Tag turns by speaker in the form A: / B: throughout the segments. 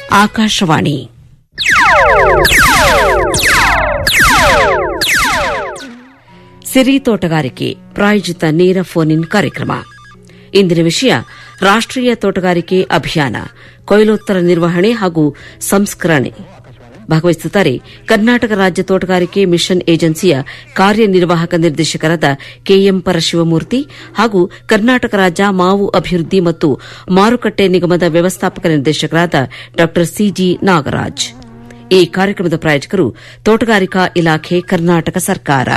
A: ಆಕಾಶವಾಣಿ ಸಿರಿ ತೋಟಗಾರಿಕೆ ಪ್ರಾಯೋಜಿತ ನೇರ ಫೋನ್ ಇನ್ ಕಾರ್ಯಕ್ರಮ ಇಂದಿನ ವಿಷಯ ರಾಷ್ಟೀಯ ತೋಟಗಾರಿಕೆ ಅಭಿಯಾನ ಕೊಯ್ಲೋತ್ತರ ನಿರ್ವಹಣೆ ಹಾಗೂ ಸಂಸ್ಕರಣೆ ಭಾಗವಹಿಸುತ್ತಾರೆ ಕರ್ನಾಟಕ ರಾಜ್ಯ ತೋಟಗಾರಿಕೆ ಮಿಷನ್ ಏಜೆನ್ಸಿಯ ಕಾರ್ಯನಿರ್ವಾಹಕ ನಿರ್ದೇಶಕರಾದ ಕೆಎಂ ಪರಶಿವಮೂರ್ತಿ ಹಾಗೂ ಕರ್ನಾಟಕ ರಾಜ್ಯ ಮಾವು ಅಭಿವೃದ್ಧಿ ಮತ್ತು ಮಾರುಕಟ್ಟೆ ನಿಗಮದ ವ್ಯವಸ್ಥಾಪಕ ನಿರ್ದೇಶಕರಾದ ಡಾ ಸಿಜಿ ನಾಗರಾಜ್ ಈ ಕಾರ್ಯಕ್ರಮದ ಪ್ರಾಯೋಜಕರು ತೋಟಗಾರಿಕಾ ಇಲಾಖೆ ಕರ್ನಾಟಕ ಸರ್ಕಾರ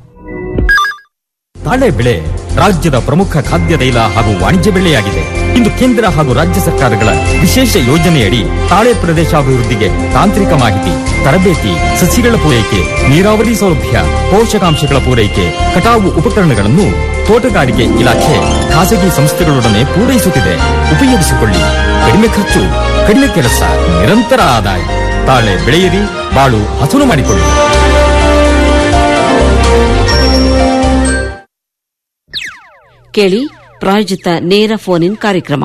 B: ತಾಳೆ ಬೆಳೆ ರಾಜ್ಯದ ಪ್ರಮುಖ ಖಾದ್ಯ ತೈಲ ಹಾಗೂ ವಾಣಿಜ್ಯ ಬೆಳೆಯಾಗಿದೆ ಇಂದು ಕೇಂದ್ರ ಹಾಗೂ ರಾಜ್ಯ ಸರ್ಕಾರಗಳ ವಿಶೇಷ ಯೋಜನೆಯಡಿ ತಾಳೆ ಪ್ರದೇಶಾಭಿವೃದ್ಧಿಗೆ ತಾಂತ್ರಿಕ ಮಾಹಿತಿ ತರಬೇತಿ ಸಸಿಗಳ ಪೂರೈಕೆ ನೀರಾವರಿ ಸೌಲಭ್ಯ ಪೋಷಕಾಂಶಗಳ ಪೂರೈಕೆ ಕಟಾವು ಉಪಕರಣಗಳನ್ನು ತೋಟಗಾರಿಕೆ ಇಲಾಖೆ ಖಾಸಗಿ ಸಂಸ್ಥೆಗಳೊಡನೆ ಪೂರೈಸುತ್ತಿದೆ ಉಪಯೋಗಿಸಿಕೊಳ್ಳಿ ಕಡಿಮೆ ಖರ್ಚು ಕಡಿಮೆ ಕೆಲಸ ನಿರಂತರ ಆದಾಯ ತಾಳೆ ಬೆಳೆಯಿರಿ ಬಾಳು ಹಸನು ಮಾಡಿಕೊಳ್ಳಿ
A: ಕೇಳಿ ಪ್ರಾಯೋಜಿತ ನೇರ ಫೋನ್ ಇನ್ ಕಾರ್ಯಕ್ರಮ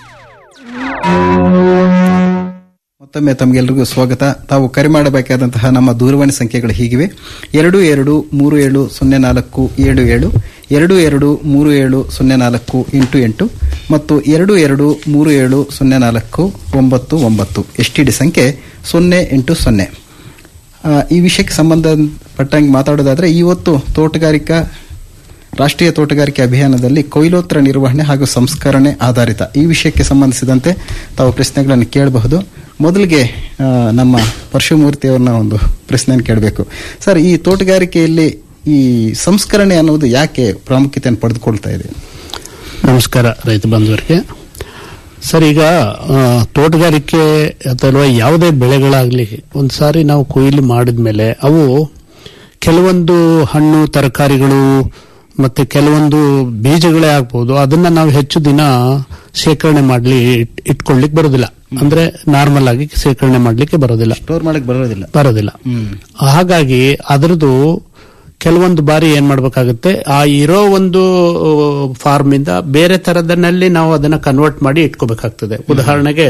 C: ಮತ್ತೊಮ್ಮೆ ತಮಗೆಲ್ಲರಿಗೂ ಸ್ವಾಗತ ತಾವು ಕರೆ ಮಾಡಬೇಕಾದಂತಹ ನಮ್ಮ ದೂರವಾಣಿ ಸಂಖ್ಯೆಗಳು ಹೀಗಿವೆ ಎರಡು ಎರಡು ಮೂರು ಏಳು ಸೊನ್ನೆ ನಾಲ್ಕು ಏಳು ಏಳು ಎರಡು ಎರಡು ಮೂರು ಏಳು ಸೊನ್ನೆ ನಾಲ್ಕು ಎಂಟು ಎಂಟು ಮತ್ತು ಎರಡು ಎರಡು ಮೂರು ಏಳು ಸೊನ್ನೆ ನಾಲ್ಕು ಒಂಬತ್ತು ಒಂಬತ್ತು ಎಸ್ ಟಿ ಡಿ ಸಂಖ್ಯೆ ಸೊನ್ನೆ ಎಂಟು ಸೊನ್ನೆ ಆ, ಈ ವಿಷಯಕ್ಕೆ ಸಂಬಂಧಪಟ್ಟಂಗೆ ಮಾತಾಡೋದಾದ್ರೆ ಇವತ್ತು ತೋಟಗಾರಿಕಾ ರಾಷ್ಟ್ರೀಯ ತೋಟಗಾರಿಕೆ ಅಭಿಯಾನದಲ್ಲಿ ಕೊಯ್ಲೋತ್ತರ ನಿರ್ವಹಣೆ ಹಾಗೂ ಸಂಸ್ಕರಣೆ ಆಧಾರಿತ ಈ ವಿಷಯಕ್ಕೆ ಸಂಬಂಧಿಸಿದಂತೆ ತಾವು ಪ್ರಶ್ನೆಗಳನ್ನು ಕೇಳಬಹುದು ಮೊದಲಿಗೆ ಆ, ನಮ್ಮ ಪರಶುಮೂರ್ತಿ ಅವ್ರನ್ನ ಒಂದು ಪ್ರಶ್ನೆಯನ್ನು ಕೇಳಬೇಕು ಸರ್ ಈ ತೋಟಗಾರಿಕೆಯಲ್ಲಿ ಈ ಸಂಸ್ಕರಣೆ ಅನ್ನೋದು ಯಾಕೆ ಪ್ರಾಮುಖ್ಯತೆಯನ್ನು ಪಡೆದುಕೊಳ್ತಾ ಇದೆ
D: ನಮಸ್ಕಾರ ರೈತ ಬಂಧುವರಿಗೆ ಸರ್ ಈಗ ಆ, ತೋಟಗಾರಿಕೆ ಅಥವಾ ಯಾವುದೇ ಬೆಳೆಗಳಾಗಲಿ ಒಂದು ಸಾರಿ ನಾವು ಕೊಯ್ಲು ಮಾಡಿದ್ಮೇಲೆ ಅವು ಕೆಲವೊಂದು ಹಣ್ಣು ತರಕಾರಿಗಳು ಮತ್ತೆ ಕೆಲವೊಂದು ಬೀಜಗಳೇ ಆಗ್ಬಹುದು ಅದನ್ನ ನಾವು ಹೆಚ್ಚು ದಿನ ಶೇಖರಣೆ ಮಾಡ್ಲಿ ಇಟ್- ಇಟ್ಕೊಳ್ಲಿಕ್ಕೆ ಬರೋದಿಲ್ಲ ಅಂದ್ರೆ ನಾರ್ಮಲ್ ಆಗಿ ಶೇಖರಣೆ ಮಾಡ್ಲಿಕ್ಕೆ ಬರೋದಿಲ್ಲ
C: ಸ್ಟೋರ್ ಮಾಡಕ್ ಬರೋದಿಲ್ಲ
D: ಬರೋದಿಲ್ಲ ಹಾಗಾಗಿ ಅದರದ್ದು ಕೆಲವೊಂದು ಬಾರಿ ಏನ್ ಮಾಡ್ಬೇಕಾಗುತ್ತೆ ಆ ಇರೋ ಒಂದು ಫಾರ್ಮ್ ಇಂದ ಬೇರೆ ತರದನ್ನಲ್ಲಿ ನಾವು ಅದನ್ನ ಕನ್ವರ್ಟ್ ಮಾಡಿ ಇಟ್ಕೋಬೇಕಾಗ್ತದೆ ಉದಾಹರಣೆಗೆ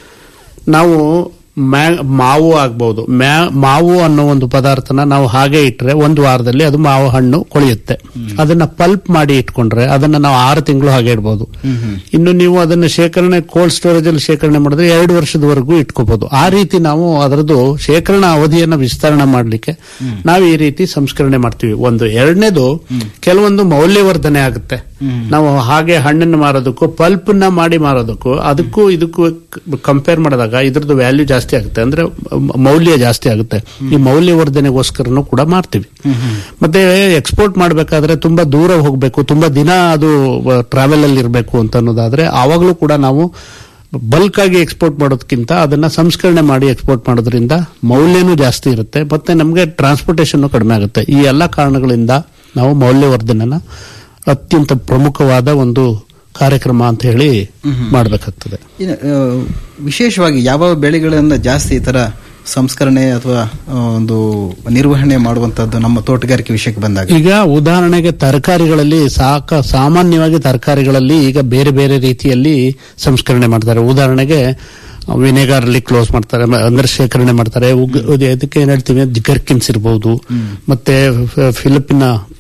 D: ನಾವು ಮ್ಯಾ- ಮಾವು ಆಗ್ಬಹುದು ಮ್ಯಾ- ಮಾವು ಅನ್ನೋ ಒಂದು ಪದಾರ್ಥನ ನಾವು ಹಾಗೆ ಇಟ್ರೆ ಒಂದು ವಾರದಲ್ಲಿ ಅದು ಮಾವು ಹಣ್ಣು ಕೊಳೆಯುತ್ತೆ ಅದನ್ನ ಪಲ್ಪ್ ಮಾಡಿ ಇಟ್ಕೊಂಡ್ರೆ ಅದನ್ನ ನಾವು ಆರು ತಿಂಗಳು ಹಾಗೆ ಇಡಬಹುದು ಇನ್ನು ನೀವು ಅದನ್ನ ಶೇಖರಣೆ ಕೋಲ್ಡ್ ಸ್ಟೋರೇಜ್ ಅಲ್ಲಿ ಶೇಖರಣೆ ಮಾಡಿದ್ರೆ ಎರಡು ವರ್ಷದವರೆಗೂ ಇಟ್ಕೋಬಹುದು ಆ ರೀತಿ ನಾವು ಅದರದ್ದು ಶೇಖರಣಾ ಅವಧಿಯನ್ನ ವಿಸ್ತರಣೆ ಮಾಡಲಿಕ್ಕೆ ನಾವು ಈ ರೀತಿ ಸಂಸ್ಕರಣೆ ಮಾಡ್ತೀವಿ ಒಂದು ಎರಡನೇದು ಕೆಲವೊಂದು ಮೌಲ್ಯವರ್ಧನೆ ಆಗುತ್ತೆ ನಾವು ಹಾಗೆ ಹಣ್ಣನ್ನು ಮಾರೋದಕ್ಕೂ ಪಲ್ಪ್ ನ ಮಾಡಿ ಮಾರೋದಕ್ಕೂ ಅದಕ್ಕೂ ಇದಕ್ಕೂ ಕಂಪೇರ್ ಮಾಡಿದಾಗ ಇದ್ರದ್ದು ವ್ಯಾಲ್ಯೂ ಜಾಸ್ತಿ ಆಗುತ್ತೆ ಅಂದ್ರೆ ಮ- ಮೌಲ್ಯ ಜಾಸ್ತಿ ಆಗುತ್ತೆ ಈ ಮೌಲ್ಯವರ್ಧನೆಗೋಸ್ಕರನೂ ಕೂಡ ಮಾಡ್ತೀವಿ ಮತ್ತೆ ಎಕ್ಸ್ಪೋರ್ಟ್ ಮಾಡಬೇಕಾದ್ರೆ ತುಂಬಾ ದೂರ ಹೋಗಬೇಕು ತುಂಬಾ ದಿನ ಅದು ಟ್ರಾವೆಲ್ ಅಲ್ಲಿ ಇರಬೇಕು ಅಂತ ಅನ್ನೋದಾದ್ರೆ ಆವಾಗಲೂ ಕೂಡ ನಾವು ಬಲ್ಕ್ ಆಗಿ ಎಕ್ಸ್ಪೋರ್ಟ್ ಮಾಡೋದಕ್ಕಿಂತ ಅದನ್ನ ಸಂಸ್ಕರಣೆ ಮಾಡಿ ಎಕ್ಸ್ಪೋರ್ಟ್ ಮಾಡೋದ್ರಿಂದ ಮೌಲ್ಯನೂ ಜಾಸ್ತಿ ಇರುತ್ತೆ ಮತ್ತೆ ನಮಗೆ ಟ್ರಾನ್ಸ್ಪೋರ್ಟೇಷನ್ ಕಡಿಮೆ ಆಗುತ್ತೆ ಈ ಎಲ್ಲ ಕಾರಣಗಳಿಂದ ನಾವು ಮೌಲ್ಯವರ್ಧನೆನ ಅತ್ಯಂತ ಪ್ರಮುಖವಾದ ಒಂದು ಕಾರ್ಯಕ್ರಮ ಅಂತ ಹೇಳಿ ಮಾಡಬೇಕಾಗ್ತದೆ
C: ಇನ್ನು, ಆ, ವಿಶೇಷವಾಗಿ ಯಾವ ಬೆಳೆಗಳನ್ನ ಜಾಸ್ತಿ ಈ ತರ ಸಂಸ್ಕರಣೆ ಅಥವಾ ಆ, ಒಂದು ನಿರ್ವಹಣೆ ಮಾಡುವಂತದ್ದು ನಮ್ಮ ತೋಟಗಾರಿಕೆ ವಿಷಯಕ್ಕೆ ಬಂದಾಗ
D: ಈಗ ಉದಾಹರಣೆಗೆ ತರಕಾರಿಗಳಲ್ಲಿ ಸಾಕ ಸಾಮಾನ್ಯವಾಗಿ ತರಕಾರಿಗಳಲ್ಲಿ ಈಗ ಬೇರೆ ಬೇರೆ ರೀತಿಯಲ್ಲಿ ಸಂಸ್ಕರಣೆ ಮಾಡ್ತಾರೆ ಉದಾಹರಣೆಗೆ ವಿನೆಗಾರ್ ಅಲ್ಲಿ ಕ್ಲೋಸ್ ಮಾಡ್ತಾರೆ ಮ- ಅಂದ್ರೆ ಶೇಖರಣೆ ಮಾಡ್ತಾರೆ ಉಗ್- ಇದು ಇದಕ್ಕೆ ಏನ್ ಹೇಳ್ತೀವಿ ಗರ್ಕಿನ್ಸ್ ಇರಬಹುದು ಮತ್ತೆ ಫ- ಫಿಲಿಪಿನ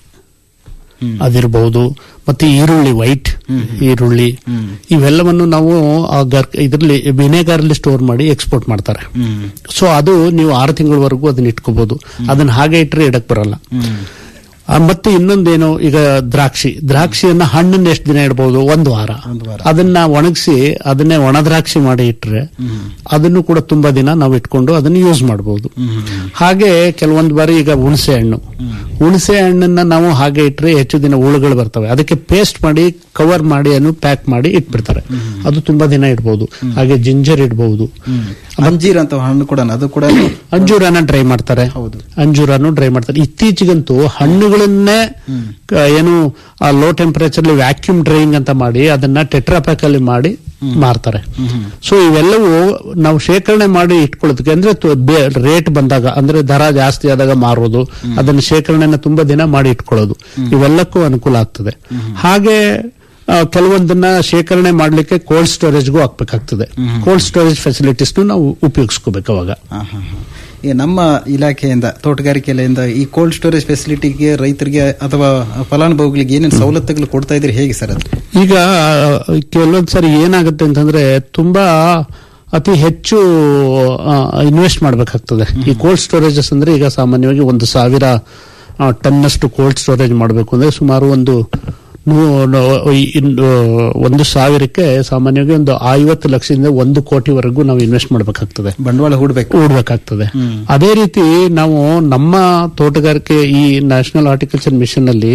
D: ಅದಿರಬಹುದು ಮತ್ತೆ ಈರುಳ್ಳಿ ವೈಟ್ ಈರುಳ್ಳಿ ಇವೆಲ್ಲವನ್ನು ನಾವು ಆ ಗರ್ ಇದರಲ್ಲಿ ವಿನೆಗಾರ್ ಅಲ್ಲಿ ಸ್ಟೋರ್ ಮಾಡಿ ಎಕ್ಸ್ಪೋರ್ಟ್ ಮಾಡ್ತಾರೆ ಸೊ ಅದು ನೀವು ಆರು ತಿಂಗಳವರೆಗೂ ಅದನ್ನ ಇಟ್ಕೋಬಹುದು ಅದನ್ನ ಹಾಗೆ ಇಟ್ಟರೆ ಇಡಕ್ ಬರಲ್ಲ ಆ, ಮತ್ತೆ ಇನ್ನೊಂದೇನು ಈಗ ದ್ರಾಕ್ಷಿ ದ್ರಾಕ್ಷಿಯನ್ನ ಹಣ್ಣನ್ನ ಎಷ್ಟು ದಿನ ಇಡಬಹುದು ಒಂದು ವಾರ ಅದನ್ನ ಒಣಗಿಸಿ ಅದನ್ನೇ ಒಣ ದ್ರಾಕ್ಷಿ ಮಾಡಿ ಇಟ್ರೆ ಅದನ್ನು ಕೂಡ ತುಂಬಾ ದಿನ ನಾವು ಇಟ್ಕೊಂಡು ಅದನ್ನ ಯೂಸ್ ಮಾಡಬಹುದು ಹಾಗೆ ಕೆಲವೊಂದು ಬಾರಿ ಈಗ ಹುಣಸೆ ಹಣ್ಣು ಹುಣಸೆ ಹಣ್ಣನ್ನ ನಾವು ಹಾಗೆ ಇಟ್ರೆ ಹೆಚ್ಚು ದಿನ ಹುಳುಗಳು ಬರ್ತವೆ ಅದಕ್ಕೆ ಪೇಸ್ಟ್ ಮಾಡಿ ಕವರ್ ಮಾಡಿ ಅನ್ನು ಪ್ಯಾಕ್ ಮಾಡಿ ಇಟ್ಬಿಡ್ತಾರೆ ಅದು ತುಂಬಾ ದಿನ ಇಡಬಹುದು ಹಾಗೆ ಜಿಂಜರ್ ಇಡಬಹುದು
C: ಅಂಜೀರ್ ಅಂತ ಹಣ್ಣು ಕೂಡ ಅದು ಕೂಡ
D: ಅಂಜೂರನ ಡ್ರೈ ಮಾಡ್ತಾರೆ
C: ಹೌದು.
D: ಅಂಜೂರನು ಡ್ರೈ ಮಾಡ್ತಾರೆ ಇತ್ತೀಚೆಗಂತೂ ಹಣ್ಣುಗಳನ್ನೇ ಕ- ಏನು ಲೋ ಟೆಂಪರೇಚರ್ ವ್ಯಾಕ್ಯೂಮ್ ಡ್ರೈಯಿಂಗ್ ಅಂತ ಮಾಡಿ ಅದನ್ನ ಟೆಟ್ರಾಪ್ಯಾಕ್ ಅಲ್ಲಿ ಮಾಡಿ ಮಾರ್ತಾರೆ ಸೊ ಇವೆಲ್ಲವೂ ನಾವು ಶೇಖರಣೆ ಮಾಡಿ ಇಟ್ಕೊಳ್ಳೋದಕ್ಕೆ ಅಂದ್ರೆ ರೇಟ್ ಬಂದಾಗ ಅಂದ್ರೆ ದರ ಜಾಸ್ತಿ ಆದಾಗ ಮಾರೋದು ಅದನ್ನ ಶೇಖರಣೆನ ತುಂಬಾ ದಿನ ಮಾಡಿ ಇಟ್ಕೊಳ್ಳೋದು ಇವೆಲ್ಲಕ್ಕೂ ಅನುಕೂಲ ಆಗ್ತದೆ ಹಾಗೆ ಆ, ಕೆಲವೊಂದನ್ನ ಶೇಖರಣೆ ಮಾಡಲಿಕ್ಕೆ ಕೋಲ್ಡ್ ಸ್ಟೋರೇಜ್ಗೂ ಹಾಕ್ಬೇಕಾಗ್ತದೆ ಕೋಲ್ಡ್ ಸ್ಟೋರೇಜ್ ಫೆಸಿಲಿಟೀಸ್ ನಾವು ಉಪಯೋಗಿಸ್ಕೋಬೇಕು ಅವಾಗ
C: ಹಾ, ಹಾ, ಹಾ. ಈ ನಮ್ಮ ಇಲಾಖೆಯಿಂದ ತೋಟಗಾರಿಕೆ ಇಲಾಖೆಯಿಂದ ಈ ಕೋಲ್ಡ್ ಸ್ಟೋರೇಜ್ ಫೆಸಿಲಿಟಿಗೆ ರೈತರಿಗೆ ಅಥವಾ ಫಲಾನುಭವಿಗಳಿಗೆ ಏನೇನು ಸವಲತ್ತುಗಳು ಕೊಡ್ತಾ ಇದ್ರಿ ಹೇಗೆ ಸರ್ ಅದು
D: ಈಗ ಕೆಲವೊಂದ್ ಸರಿ ಏನಾಗುತ್ತೆ ಅಂತಂದ್ರೆ ತುಂಬಾ ಅತಿ ಹೆಚ್ಚು ಇನ್ವೆಸ್ಟ್ ಮಾಡಬೇಕಾಗ್ತದೆ ಈ ಕೋಲ್ಡ್ ಸ್ಟೋರೇಜಸ್ ಅಂದ್ರೆ ಈಗ ಸಾಮಾನ್ಯವಾಗಿ ಒಂದು ಸಾವಿರ ಟನ್ನಷ್ಟು ಕೋಲ್ಡ್ ಸ್ಟೋರೇಜ್ ಮಾಡಬೇಕು ಅಂದ್ರೆ ಸುಮಾರು ಒಂದು ನೂ- ನೂ- ಈ- ಇನ್ನು ಒಂದು ಸಾವಿರಕ್ಕೆ ಸಾಮಾನ್ಯವಾಗಿ ಒಂದು ಐವತ್ತು ಲಕ್ಷದಿಂದ ಒಂದು ಕೋಟಿವರೆಗೂ ನಾವು ಇನ್ವೆಸ್ಟ್ ಮಾಡಬೇಕಾಗ್ತದೆ
C: ಬಂಡವಾಳ ಹೂಡಬೇಕು
D: ಹೂಡ್ಬೇಕಾಗ್ತದೆ ಅದೇ ರೀತಿ ನಾವು ನಮ್ಮ ತೋಟಗಾರಿಕೆ ಈ ನ್ಯಾಷನಲ್ ಹಾರ್ಟಿಕಲ್ಚರ್ ಮಿಷನ್ ಅಲ್ಲಿ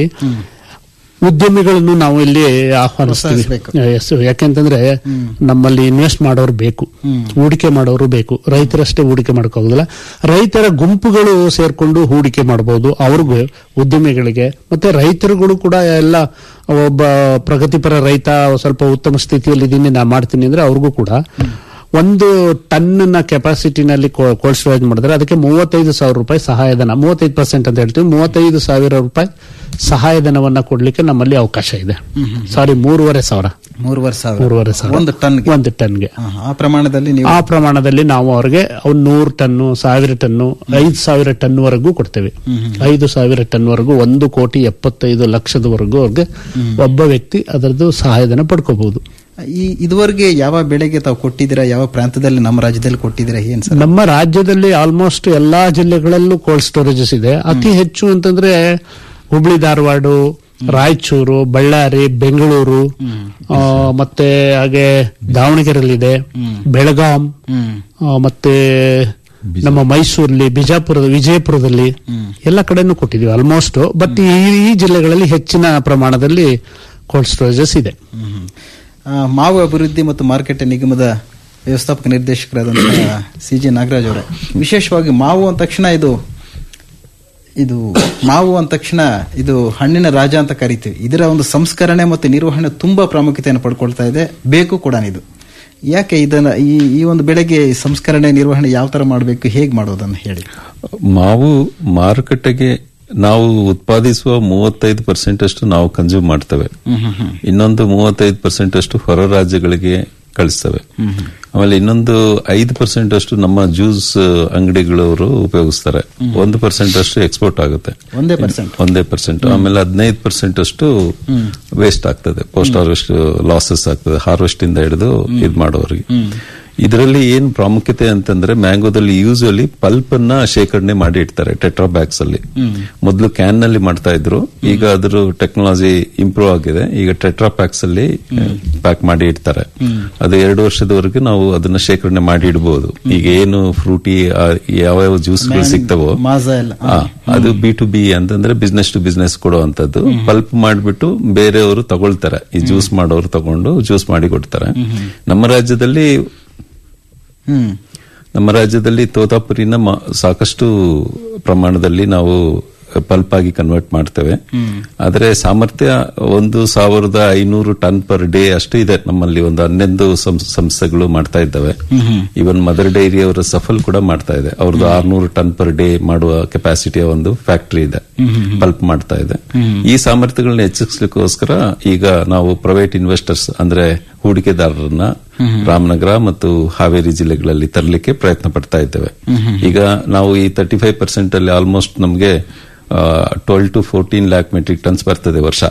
D: ಉದ್ಯಮಿಗಳನ್ನು ನಾವು ಇಲ್ಲಿ ಆಹ್ವಾನಿಸ್ತೀವಿ
C: ಪ್ರೋತ್ಸಾಹಿಸ್ಬೇಕು.
D: Yes, ಯಾಕೆಂತಂದ್ರೆ ನಮ್ಮಲ್ಲಿ ಇನ್ವೆಸ್ಟ್ ಮಾಡೋರು ಬೇಕು ಹೂಡಿಕೆ ಮಾಡೋರು ಬೇಕು ರೈತರಷ್ಟೇ ಹೂಡಿಕೆ ಮಾಡೋಕ್ಕಾಗೋದಿಲ್ಲ ರೈತರ ಗುಂಪುಗಳು ಸೇರ್ಕೊಂಡು ಹೂಡಿಕೆ ಮಾಡಬಹುದು ಅವ್ರಿಗೂ ಉದ್ಯಮಿಗಳಿಗೆ ಮತ್ತೆ ರೈತರುಗಳು ಕೂಡ ಎಲ್ಲ ಒಬ್ಬ ಪ್ರಗತಿಪರ ರೈತ ಸ್ವಲ್ಪ ಉತ್ತಮ ಸ್ಥಿತಿಯಲ್ಲಿ ಇದ್ದೀನಿ ನಾ ಮಾಡ್ತೀನಿ ಅಂದ್ರೆ ಅವ್ರಿಗೂ ಕೂಡ ಒಂದು ಟನ್ನ ಕೆಪಾಸಿಟಿನಲ್ಲಿ ಕೋಲ್ಡ್ ಸ್ಟೋರೇಜ್ ಮಾಡಿದ್ರೆ ಅದಕ್ಕೆ ಮೂವತ್ತೈದು ಸಾವಿರ ರೂಪಾಯಿ ಸಹಾಯಧನ ಮೂವತ್ತೈದು ಪರ್ಸೆಂಟ್ ಅಂತ ಹೇಳ್ತೀವಿ ಮೂವತ್ತೈದು ಸಾವಿರ ರೂಪಾಯಿ ಸಹಾಯಧನವನ್ನ ಕೊಡ್ಲಿಕ್ಕೆ ನಮ್ಮಲ್ಲಿ ಅವಕಾಶ ಇದೆ ಸಾರಿ ಮೂರುವರೆ ಸಾವಿರ
C: ಮೂರುವರೆ ಸಾವಿರ
D: ಮೂರುವರೆ ಸಾವಿರ
C: ಒಂದು ಟನ್ಗೆ
D: ಒಂದು ಟನ್ಗೆ
C: ಹಾ, ಆ ಪ್ರಮಾಣದಲ್ಲಿ ನೀವು
D: ಆ ಪ್ರಮಾಣದಲ್ಲಿ ನಾವು ಅವ್ರಿಗೆ ಅವ್ರು ನೂರು ಟನ್ನು ಸಾವಿರ ಟನ್ನು ಐದು ಸಾವಿರ ಟನ್ ವರೆಗೂ ಕೊಡ್ತೇವೆ ಐದು ಸಾವಿರ ಟನ್ ವರೆಗೂ ಒಂದು ಕೋಟಿ ಎಪ್ಪತ್ತೈದು ಲಕ್ಷದವರೆಗೂ ಅವ್ರಿಗೆ ಒಬ್ಬ ವ್ಯಕ್ತಿ ಅದರದ್ದು ಸಹಾಯಧನ ಪಡ್ಕೋಬಹುದು
C: ಈ ಇದುವರೆಗೆ ಯಾವ ಬೆಳೆಗೆ ತಾವು ಕೊಟ್ಟಿದ್ದೀರಾ ಯಾವ ಪ್ರಾಂತದಲ್ಲಿ ನಮ್ಮ ರಾಜ್ಯದಲ್ಲಿ ಕೊಟ್ಟಿದ್ದೀರಾ ಏನ್ ಸರ್
D: ನಮ್ಮ ರಾಜ್ಯದಲ್ಲಿ ಆಲ್ಮೋಸ್ಟ್ ಎಲ್ಲಾ ಜಿಲ್ಲೆಗಳಲ್ಲೂ ಕೋಲ್ಡ್ ಸ್ಟೋರೇಜಸ್ ಇದೆ ಅತಿ ಹೆಚ್ಚು ಅಂತಂದ್ರೆ ಹುಬ್ಳಿ ಧಾರವಾಡ ರಾಯಚೂರು ಬಳ್ಳಾರಿ ಬೆಂಗಳೂರು ಆ, ಮತ್ತೆ ಹಾಗೆ ದಾವಣಗೆರೆಯಲ್ಲಿದೆ ಬೆಳಗಾಂ ಆ, ಮತ್ತೆ ನಮ್ಮ ಮೈಸೂರಲ್ಲಿ ಬಿಜಾಪುರದ ವಿಜಯಪುರದಲ್ಲಿ ಎಲ್ಲ ಕಡೆನೂ ಕೊಟ್ಟಿದ್ದೀವಿ ಆಲ್ಮೋಸ್ಟ್ ಬಟ್ ಈ ಈ ಜಿಲ್ಲೆಗಳಲ್ಲಿ ಹೆಚ್ಚಿನ ಪ್ರಮಾಣದಲ್ಲಿ ಕೋಲ್ಡ್ ಸ್ಟೋರೇಜಸ್ ಇದೆ
C: ಆ, ಮಾವು ಅಭಿವೃದ್ಧಿ ಮತ್ತು ಮಾರುಕಟ್ಟೆ ನಿಗಮದ ವ್ಯವಸ್ಥಾಪಕ ನಿರ್ದೇಶಕರಾದಂತಹ ಸಿ ಜಿ ನಾಗರಾಜ್ ಅವರೇ ವಿಶೇಷವಾಗಿ ಮಾವು ಅಂದ ತಕ್ಷಣ ಇದು ಇದು ಮಾವು ಅಂದ ತಕ್ಷಣ ಇದು ಹಣ್ಣಿನ ರಾಜ ಅಂತ ಕರಿತೀವಿ ಇದರ ಒಂದು ಸಂಸ್ಕರಣೆ ಮತ್ತು ನಿರ್ವಹಣೆ ತುಂಬಾ ಪ್ರಾಮುಖ್ಯತೆಯನ್ನು ಪಡ್ಕೊಳ್ತಾ ಇದೆ ಬೇಕು ಕೂಡ ಇದು ಯಾಕೆ ಇದನ್ನ ಈ ಈ ಒಂದು ಬೆಳೆಗೆ ಈ ಸಂಸ್ಕರಣೆ ನಿರ್ವಹಣೆ ಯಾವ ತರ ಮಾಡಬೇಕು ಹೇಗೆ ಮಾಡೋದನ್ನು ಹೇಳಿ
E: ಮಾವು ಮಾರುಕಟ್ಟೆಗೆ ನಾವು ಉತ್ಪಾದಿಸುವ ಮೂವತ್ತೈದು ಪರ್ಸೆಂಟ್ ಅಷ್ಟು ನಾವು ಕನ್ಸ್ಯೂಮ್ ಮಾಡ್ತೇವೆ ಇನ್ನೊಂದು ಮೂವತ್ತೈದು ಪರ್ಸೆಂಟ್ ಅಷ್ಟು ಹೊರ ರಾಜ್ಯಗಳಿಗೆ ಕಳಿಸ್ತೇವೆ ಆಮೇಲೆ ಇನ್ನೊಂದು ಐದು ಪರ್ಸೆಂಟ್ ಅಷ್ಟು ನಮ್ಮ ಜ್ಯೂಸ್ ಅಂಗಡಿಗಳವರು ಉಪಯೋಗಿಸ್ತಾರೆ ಒಂದು ಪರ್ಸೆಂಟ್ ಅಷ್ಟು ಎಕ್ಸ್ಪೋರ್ಟ್ ಆಗುತ್ತೆ
C: ಒಂದೇ ಪರ್ಸೆಂಟ್
E: ಒಂದೇ ಪರ್ಸೆಂಟ್ ಆಮೇಲೆ ಹದಿನೈದು ಪರ್ಸೆಂಟ್ ಅಷ್ಟು ವೇಸ್ಟ್ ಆಗ್ತದೆ ಪೋಸ್ಟ್ ಹಾರ್ವೆಸ್ಟ್ ಲಾಸಸ್ ಆಗ್ತದೆ ಹಾರ್ವೆಸ್ಟ್ ಇಂದ ಹಿಡಿದು ಇದ್ ಮಾಡೋರಿಗೆ ಇದರಲ್ಲಿ ಏನ್ ಪ್ರಾಮುಖ್ಯತೆ ಅಂತಂದ್ರೆ ಮ್ಯಾಂಗೋದಲ್ಲಿ ಯೂಶುವಲಿ ಪಲ್ಪ್ ಅನ್ನ ಶೇಖರಣೆ ಮಾಡಿ ಇಡ್ತಾರೆ ಟೆಟ್ರಾ ಬ್ಯಾಗ್ಸ್ ಅಲ್ಲಿ ಮೊದಲು ಕ್ಯಾನ್ ನಲ್ಲಿ ಮಾಡ್ತಾ ಇದ್ರು ಈಗ ಅದ್ರ ಟೆಕ್ನಾಲಜಿ ಇಂಪ್ರೂವ್ ಆಗಿದೆ ಈಗ ಟೆಟ್ರಾ ಪ್ಯಾಕ್ಸ್ ಅಲ್ಲಿ ಪ್ಯಾಕ್ ಮಾಡಿ ಇಡ್ತಾರೆ ಅದು ಎರಡು ವರ್ಷದವರೆಗೆ ನಾವು ಅದನ್ನ ಶೇಖರಣೆ ಮಾಡಿ ಇಡಬಹುದು ಈಗ ಏನು ಫ್ರೂಟಿ ಯಾವ ಯಾವ ಜ್ಯೂಸ್ಗಳು ಸಿಗ್ತವೋ
C: ಮಾಜಾ ಎಲ್ಲ
E: ಆ, ಅದು ಬಿ ಟು ಬಿ ಅಂತಂದ್ರೆ ಬಿಸ್ನೆಸ್ ಟು ಬಿಸ್ನೆಸ್ ಕೊಡುವಂತದ್ದು ಪಲ್ಪ್ ಮಾಡಿಬಿಟ್ಟು ಬೇರೆಯವರು ತಗೊಳ್ತಾರೆ ಈ ಜ್ಯೂಸ್ ಮಾಡೋರು ತಗೊಂಡು ಜ್ಯೂಸ್ ಮಾಡಿ ಕೊಡ್ತಾರೆ ನಮ್ಮ ರಾಜ್ಯದಲ್ಲಿ
C: ಹ್ಮ್
E: ನಮ್ಮ ರಾಜ್ಯದಲ್ಲಿ ತೋತಾಪುರಿನ ಮ- ಸಾಕಷ್ಟು ಪ್ರಮಾಣದಲ್ಲಿ ನಾವು ಪಲ್ಪ್ ಆಗಿ ಕನ್ವರ್ಟ್ ಮಾಡ್ತೇವೆ ಆದರೆ ಸಾಮರ್ಥ್ಯ ಒಂದು ಸಾವಿರದ ಐನೂರು ಟನ್ ಪರ್ ಡೇ ಅಷ್ಟು ಇದೆ ನಮ್ಮಲ್ಲಿ ಒಂದು ಹನ್ನೊಂದು ಸಂ- ಸಂಸ್ಥೆಗಳು ಮಾಡ್ತಾ ಇದ್ದಾವೆ ಇವನ್ ಮದರ್ ಡೈರಿ ಅವರ ಸಫಲ್ ಕೂಡ ಮಾಡ್ತಾ ಇದೆ ಅವ್ರದ್ದು ಆರ್ನೂರು ಟನ್ ಪರ್ ಡೇ ಮಾಡುವ ಕೆಪಾಸಿಟಿಯ ಒಂದು ಫ್ಯಾಕ್ಟರಿ ಇದೆ ಪಲ್ಪ್ ಮಾಡ್ತಾ ಇದೆ ಈ ಸಾಮರ್ಥ್ಯಗಳನ್ನ ಹೆಚ್ಚಿಸಲಿಕ್ಕೋಸ್ಕರ ಈಗ ನಾವು ಪ್ರೈವೇಟ್ ಇನ್ವೆಸ್ಟರ್ಸ್ ಅಂದ್ರೆ ಹೂಡಿಕೆದಾರರನ್ನ ರಾಮನಗರ ಮತ್ತು ಹಾವೇರಿ ಜಿಲ್ಲೆಗಳಲ್ಲಿ ತರಲಿಕ್ಕೆ ಪ್ರಯತ್ನ ಪಡ್ತಾ ಇದ್ದೇವೆ ಈಗ ನಾವು ಈ ತರ್ಟಿ ಫೈವ್ ಪರ್ಸೆಂಟ್ ಅಲ್ಲಿ ಆಲ್ಮೋಸ್ಟ್ ನಮಗೆ twelve to fourteen lakh metric tons ಬರ್ತದೆ ವರ್ಷ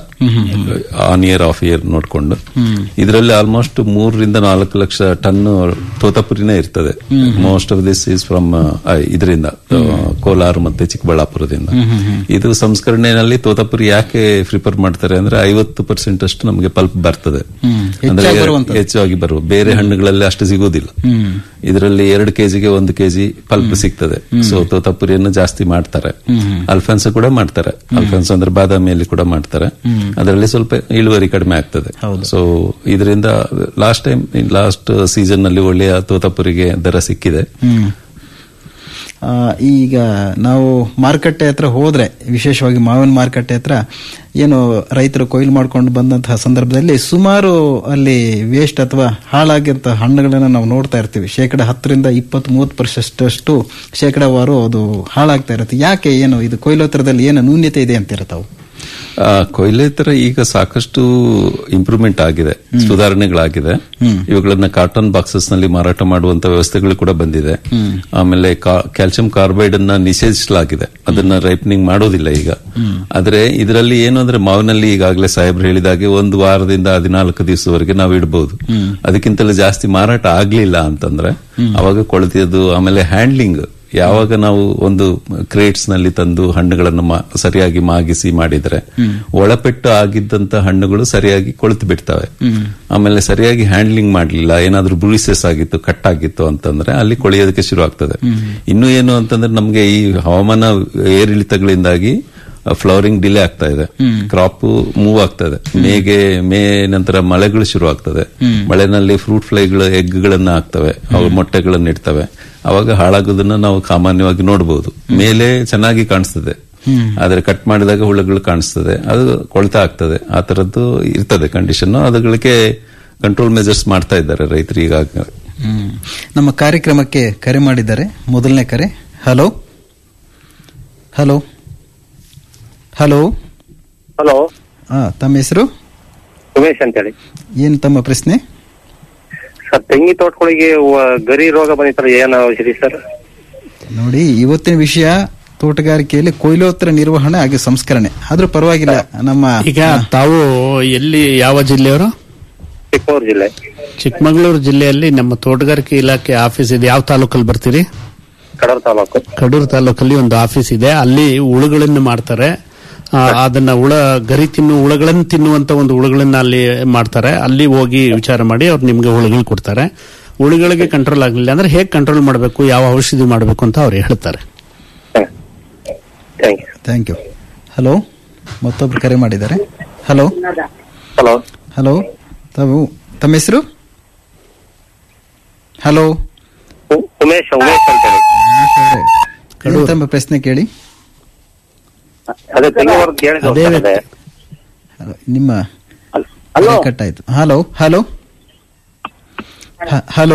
E: ಆನ್ ಇಯರ್ ಆಫ್ ಇಯರ್ ನೋಡ್ಕೊಂಡು ಇದರಲ್ಲಿ ಆಲ್ಮೋಸ್ಟ್ ಮೂರರಿಂದ ನಾಲ್ಕು ಲಕ್ಷ ಟನ್ ತೋತಾಪುರಿನೇ ಇರ್ತದೆ most of this is from ಇದರಿಂದ ಕೋಲಾರ ಮತ್ತೆ ಚಿಕ್ಕಬಳ್ಳಾಪುರದಿಂದ ಇದು ಸಂಸ್ಕರಣೆಯಲ್ಲಿ ತೋತಾಪುರಿ ಯಾಕೆ ಪ್ರಿಪೇರ್ ಮಾಡ್ತಾರೆ ಅಂದ್ರೆ ಐವತ್ತು ಪರ್ಸೆಂಟ್ ಅಷ್ಟು ನಮಗೆ ಪಲ್ಪ್ ಬರ್ತದೆ ಅಂದ್ರೆ
C: ಹೆಚ್ಚಾಗಿ ಬರುವಂತದ್ದು.
E: ಹೆಚ್ಚಾಗಿ ಬರುವ ಬೇರೆ ಹಣ್ಣುಗಳಲ್ಲಿ ಅಷ್ಟು ಸಿಗೋದಿಲ್ಲ ಇದರಲ್ಲಿ ಎರಡು ಕೆಜಿಗೆ ಒಂದು ಕೆಜಿ ಪಲ್ಪ್ ಸಿಗ್ತದೆ ಸೊ ತೋತಾಪುರಿಯನ್ನು ಜಾಸ್ತಿ ಮಾಡ್ತಾರೆ ಅಲ್ಫೆನ್ಸ್ ಕೂಡ ಮಾಡ್ತಾರೆ ಅಲ್ಫೆನ್ಸ್ ಅಂದ್ರೆ ಬಾದಾಮಿಯಲ್ಲಿ ಕೂಡ ಮಾಡ್ತಾರೆ ಅದರಲ್ಲಿ ಸ್ವಲ್ಪ ಇಳುವರಿ ಕಡಿಮೆ ಆಗ್ತದೆ ಸೊ ಇದರಿಂದ ಲಾಸ್ಟ್ ಟೈಮ್ ಲಾಸ್ಟ್ ಸೀಸನ್ ನಲ್ಲಿ ಒಳ್ಳೆಯ ತೋತಾಪುರಿಗೆ ದರ ಸಿಕ್ಕಿದೆ
C: ಆ, ಈಗ ನಾವು ಮಾರುಕಟ್ಟೆ ಹತ್ರ ಹೋದ್ರೆ ವಿಶೇಷವಾಗಿ ಮಾವಿನ ಮಾರುಕಟ್ಟೆ ಹತ್ರ ಏನು ರೈತರು ಕೊಯ್ಲು ಮಾಡ್ಕೊಂಡು ಬಂದಂತಹ ಸಂದರ್ಭದಲ್ಲಿ ಸುಮಾರು ಅಲ್ಲಿ ವೇಸ್ಟ್ ಅಥವಾ ಹಾಳಾಗಿರುವಂತಹ ಹಣ್ಣುಗಳನ್ನ ನಾವು ನೋಡ್ತಾ ಇರ್ತೀವಿ ಶೇಕಡ ಹತ್ತರಿಂದ ಇಪ್ಪತ್ತ್ ಮೂವತ್ತು ಪರ್ಸೆಂಟಷ್ಟು ಶೇಕಡವಾರು ಅದು ಹಾಳಾಗ್ತಾ ಇರುತ್ತೆ ಯಾಕೆ ಏನು ಇದು ಕೊಯ್ಲು ಹತ್ರದಲ್ಲಿ ಏನು ನ್ಯೂನ್ಯತೆ ಇದೆ ಅಂತೀರ ತಾವು
E: ಆ, ಕೊಯ್ಲೇತರ ಈಗ ಸಾಕಷ್ಟು ಇಂಪ್ರೂವ್ಮೆಂಟ್ ಆಗಿದೆ ಸುಧಾರಣೆಗಳಾಗಿದೆ ಇವುಗಳನ್ನ ಕಾರ್ಟನ್ ಬಾಕ್ಸಸ್ ನಲ್ಲಿ ಮಾರಾಟ ಮಾಡುವಂತ ವ್ಯವಸ್ಥೆಗಳು ಕೂಡ ಬಂದಿದೆ ಆಮೇಲೆ ಕ್ಯಾಲ್ಸಿಯಂ ಕಾರ್ಬೈಡ್ ಅನ್ನ ನಿಷೇಧಿಸಲಾಗಿದೆ ಅದನ್ನ ರೈಪನಿಂಗ್ ಮಾಡೋದಿಲ್ಲ ಈಗ ಆದ್ರೆ ಇದರಲ್ಲಿ ಏನು ಅಂದ್ರೆ ಮಾವಿನಲ್ಲಿ ಈಗಾಗಲೇ ಸಾಹೇಬ್ರು ಹೇಳಿದಾಗೆ ಒಂದು ವಾರದಿಂದ ಹದಿನಾಲ್ಕು ದಿವಸವರೆಗೆ ನಾವು ಇಡಬಹುದು ಅದಕ್ಕಿಂತಲೂ ಜಾಸ್ತಿ ಮಾರಾಟ ಆಗ್ಲಿಲ್ಲ ಅಂತಂದ್ರೆ ಅವಾಗ ಕೊಳತಿಯದು ಆಮೇಲೆ ಹ್ಯಾಂಡ್ಲಿಂಗ್ ಯಾವಾಗ ನಾವು ಒಂದು ಕ್ರೇಟ್ಸ್ ನಲ್ಲಿ ತಂದು ಹಣ್ಣುಗಳನ್ನು ಮಾ- ಸರಿಯಾಗಿ ಮಾಗಿಸಿ ಮಾಡಿದ್ರೆ ಒಳಪೆಟ್ಟು ಆಗಿದ್ದಂತ ಹಣ್ಣುಗಳು ಸರಿಯಾಗಿ ಕೊಳೆತು ಬಿಡ್ತವೆ ಆಮೇಲೆ ಸರಿಯಾಗಿ ಹ್ಯಾಂಡ್ಲಿಂಗ್ ಮಾಡಲಿಲ್ಲ ಏನಾದ್ರೂ ಬ್ರೂಸಸ್ ಆಗಿತ್ತು ಕಟ್ ಆಗಿತ್ತು ಅಂತಂದ್ರೆ ಅಲ್ಲಿ ಕೊಳೆಯೋದಕ್ಕೆ ಶುರು ಆಗ್ತದೆ ಇನ್ನು ಏನು ಅಂತಂದ್ರೆ ನಮ್ಗೆ ಈ ಹವಾಮಾನ ಏರಿಳಿತಗಳಿಂದಾಗಿ ಫ್ಲವರಿಂಗ್ ಡಿಲೇ ಆಗ್ತಾ ಇದೆ ಕ್ರಾಪ್ ಮೂವ್ ಆಗ್ತದೆ ಮೇಗೆ ಮೇ ನಂತರ ಮಳೆಗಳು ಶುರು ಆಗ್ತದೆ ಮಳೆನಲ್ಲಿ ಫ್ರೂಟ್ ಫ್ಲೈಗಳು ಎಗ್ಗಳನ್ನ ಹಾಕ್ತವೆ ಅವು ಮೊಟ್ಟೆಗಳನ್ನ ಇಡ್ತವೆ ಅವಾಗ ಹಾಳಾಗೋದನ್ನ ನಾವು ಸಾಮಾನ್ಯವಾಗಿ ನೋಡಬಹುದು ಮೇಲೆ ಚೆನ್ನಾಗಿ ಕಾಣಿಸ್ತದೆ ಆದ್ರೆ ಕಟ್ ಮಾಡಿದಾಗ ಹುಳುಗಳು ಕಾಣಿಸ್ತದೆ ಅದು ಕೊಳ್ತಾ ಆಗ್ತದೆ ಆ ತರದ್ದು ಇರ್ತದೆ ಕಂಡೀಷನ್ ಅದುಗಳಿಗೆ ಕಂಟ್ರೋಲ್ ಮೆಜರ್ಸ್ ಮಾಡ್ತಾ ಇದ್ದಾರೆ ರೈತರು ಈಗಾಗಲೇ
C: ಹ್ಮ್. ನಮ್ಮ ಕಾರ್ಯಕ್ರಮಕ್ಕೆ ಕರೆ ಮಾಡಿದ್ದಾರೆ ಮೊದಲನೇ ಕರೆ ಹಲೋ ಹಲೋ ಹಲೋ
F: ಹಲೋ
C: ಆ, ತಮ್ಮ ಹೆಸರು
F: ಉಮೇಶ್ ಅಂತೇಳಿ
C: ಏನು ತಮ್ಮ ಪ್ರಶ್ನೆ
F: ಸರ್ ತೆಂಗಿ ತೋಟಗಳಿಗೆ ವ- ಗರಿ ರೋಗ ಬಂದಿತ್ತಲ್ಲ ಏನು ಔಷಧಿ ಸರ್
C: ನೋಡಿ ಇವತ್ತಿನ ವಿಷಯ ತೋಟಗಾರಿಕೆಯಲ್ಲಿ ಕೊಯ್ಲೋತ್ತರ ನಿರ್ವಹಣೆ ಹಾಗೆ ಸಂಸ್ಕರಣೆ ಆದ್ರೂ ಪರವಾಗಿಲ್ಲ ನಮ್ಮ
D: ಈಗ ತಾವು ಎಲ್ಲಿ ಯಾವ ಜಿಲ್ಲೆಯವರು
F: ಚಿಕ್ಕಮಗಳೂರು ಜಿಲ್ಲೆ
D: ಚಿಕ್ಕಮಗಳೂರು ಜಿಲ್ಲೆಯಲ್ಲಿ ನಮ್ಮ ತೋಟಗಾರಿಕೆ ಇಲಾಖೆ ಆಫೀಸ್ ಇದೆ ಯಾವ ತಾಲೂಕಲ್ಲಿ ಬರ್ತೀರಿ
F: ಕಡೂರು ತಾಲೂಕು
D: ಕಡೂರು ತಾಲೂಕಲ್ಲಿ ಒಂದು ಆಫೀಸ್ ಇದೆ ಅಲ್ಲಿ ಹುಳುಗಳನ್ನು ಮಾಡ್ತಾರೆ ಆ, ಅದನ್ನ ಹುಳ ಗರಿ ತಿನ್ನು ಹುಳಗಳನ್ನು ತಿನ್ನುವಂತ ಒಂದು ಹುಳುಗಳನ್ನ ಅಲ್ಲಿ ಮಾಡ್ತಾರೆ ಅಲ್ಲಿ ಹೋಗಿ ವಿಚಾರ ಮಾಡಿ ಅವ್ರು ನಿಮ್ಗೆ ಹುಳುಗಳು ಕೊಡ್ತಾರೆ ಹುಳುಗಳಿಗೆ ಕಂಟ್ರೋಲ್ ಆಗಲಿಲ್ಲ ಅಂದ್ರೆ ಹೇಗೆ ಕಂಟ್ರೋಲ್ ಮಾಡಬೇಕು ಯಾವ ಔಷಧಿ ಮಾಡಬೇಕು ಅಂತ ಅವ್ರು ಹೇಳ್ತಾರೆ
F: thank you
C: thank you hello ಮತ್ತೊಬ್ರು ಕರೆ ಮಾಡಿದ್ದಾರೆ ಹಲೋ
F: ಹಲೋ
C: ಹಲೋ ತಾವು ತಮ್ಮ ಹೆಸರು ಹಲೋ
F: ಉ- ಉಮೇಶ್ ಉಮೇಶ್ ಅಂತೇಳಿ
C: ಏನು ತಮ್ಮ ಪ್ರಶ್ನೆ ಕೇಳಿ
F: ಅದೇ ತೆಂಗಿ ಮರದ ಹೇಳಿದ್ರು
D: ಅದೇ
F: ಸರ್ ಅದೇ.
C: ಹಲೋ, ನಿಮ್ಮ
F: ಹಲೋ
C: ಕರೆ ಕಟ್ ಆಯ್ತು ಹಲೋ ಹಲೋ ಹ- ಹಲೋ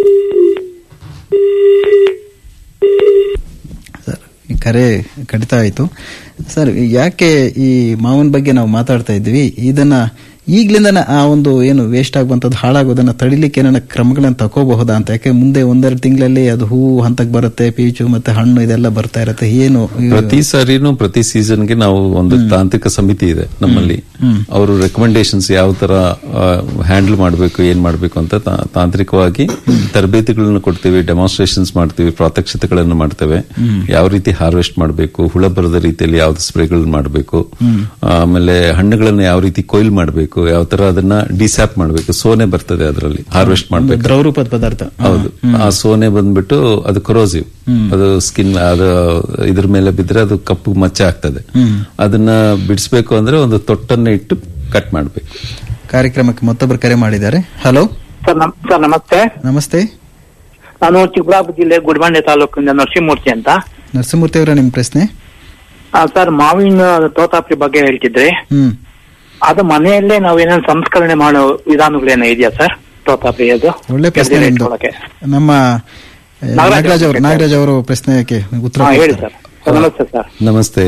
C: ಸರ್ ಈ ಕರೆ ಕಡಿತ ಆಯ್ತು ಸರ್ ಯಾಕೆ ಈ ಮಾವಿನ ಬಗ್ಗೆ ನಾವು ಮಾತಾಡ್ತಾ ಇದ್ವಿ ಇದನ್ನ ಈಗ್ಲಿಂದ ಆ ಒಂದು ಏನು ವೇಸ್ಟ್ ಆಗುವಂಥದ್ದು ಹಾಳಾಗೋದನ್ನ ತಡಿಲಿಕ್ಕೆ ಏನಾರ ಕ್ರಮಗಳನ್ನ ತಗೋಬಹುದಾ ಅಂತ ಯಾಕೆ ಮುಂದೆ ಒಂದೆರಡು ತಿಂಗಳಲ್ಲಿ ಅದು ಹೂ ಹಂತಕ್ಕೆ ಬರುತ್ತೆ ಪೀಚು ಮತ್ತೆ ಹಣ್ಣು ಇದೆಲ್ಲ ಬರ್ತಾ ಇರುತ್ತೆ ಏನು ಈ-
E: ಪ್ರತಿ ಸಾರಿನೂ ಪ್ರತಿ ಸೀಸನ್ಗೆ ನಾವು ಒಂದು ತಾಂತ್ರಿಕ ಸಮಿತಿ ಇದೆ ನಮ್ಮಲ್ಲಿ ಅವರು ರೆಕಮೆಂಡೇಶನ್ಸ್ ಯಾವ ತರ ಹ್ಯಾಂಡಲ್ ಮಾಡಬೇಕು ಏನ್ ಮಾಡಬೇಕು ಅಂತ ತಾ- ತಾಂತ್ರಿಕವಾಗಿ ತರಬೇತಿಗಳನ್ನು ಕೊಡ್ತೀವಿ ಡೆಮಾನ್ಸ್ಟ್ರೇಷನ್ಸ್ ಮಾಡ್ತೀವಿ ಪ್ರಾತ್ಯಕ್ಷತೆಗಳನ್ನು ಮಾಡ್ತೇವೆ ಯಾವ ರೀತಿ ಹಾರ್ವೆಸ್ಟ್ ಮಾಡಬೇಕು ಹುಳ ಬರದ ರೀತಿಯಲ್ಲಿ ಯಾವ್ದು ಸ್ಪ್ರೇಗಳನ್ನ ಮಾಡಬೇಕು ಆಮೇಲೆ ಹಣ್ಣುಗಳನ್ನ ಯಾವ ರೀತಿ ಕೊಯ್ಲ್ ಮಾಡಬೇಕು ಯಾವ ತರ ಅದನ್ನ ಡಿಸ್ಯಾಪ್ ಮಾಡಬೇಕು ಸೋನೆ ಬರ್ತದೆ ಅದರಲ್ಲಿ ಹಾರ್ವೆಸ್ಟ್ ಮಾಡಬೇಕು
C: ದ್ರವರೂಪದ ಪದಾರ್ಥ
E: ಹೌದು ಆ ಸೋನೆ ಬಂದ್ಬಿಟ್ಟು ಅದು ಕೊರೋಸಿವ್ ಅದು ಸ್ಕಿನ್ ಅದು ಇದ್ರ ಮೇಲೆ ಬಿದ್ರೆ ಅದು ಕಪ್ಪು ಮಚ್ಚೆ ಆಗ್ತದೆ ಅದನ್ನ ಬಿಡಿಸ್ಬೇಕು ಅಂದ್ರೆ ಒಂದು ತೊಟ್ಟನ್ನ ಇಟ್ಟು ಕಟ್ ಮಾಡ್ಬೇಕು
C: ಕಾರ್ಯಕ್ರಮಕ್ಕೆ ಮತ್ತೊಬ್ಬರು ಕರೆ ಮಾಡಿದ್ದಾರೆ ಹಲೋ
G: ಸರ್ ನಮ್- ಸರ್ ನಮಸ್ತೆ
C: ನಮಸ್ತೆ
G: ನಾನು ಚಿಕ್ಕಬಳ್ಳಾಪುರ ಜಿಲ್ಲೆ ಗುಡಿಬಂಡೆ ತಾಲೂಕಿಂದ ನರಸಿಂಹಮೂರ್ತಿ ಅಂತ
C: ನರಸಿಂಹಮೂರ್ತಿ ಅವರ ನಿಮ್ಮ ಪ್ರಶ್ನೆ
G: ಆ, ಸರ್ ಮಾವಿನ ತೋತಾಪುರಿ ಬಗ್ಗೆ ಹೇಳ್ತಿದ್ರಿ
C: ಹ್ಮ್
G: ಅದು ಮನೆಯಲ್ಲೇ ನಾವು ಏನೇನು ಸಂಸ್ಕರಣೆ ಮಾಡೋ ವಿಧಾನಗಳೇನೋ ಇದೆಯಾ ಸರ್ ತೋತಾಪುರಿ ಅದು
C: ಒಳ್ಳೆ ಪ್ರಶ್ನೆ
G: ಜಲ್ದಿ
C: ನಿಮ್ದು
G: ಇಟ್ಕೊಳಕ್ಕೆ.
C: ನಮ್ಮ ಆ,
G: ನಾಗರಾಜ್
C: ನಾಗರಾಜ್ ಅವರು
G: ಅವ್ರ
C: ನಾಗರಾಜ್ ಅವರು ಪ್ರಶ್ನೆಗೆ ಉತ್ತರ
G: ಹಾ, ಹೇಳಿ
C: ಕೊಡ್ತಾರೆ.
G: ಸರ್ ಸರ್, ನಮಸ್ತೆ ಸರ್
E: ನಮಸ್ತೆ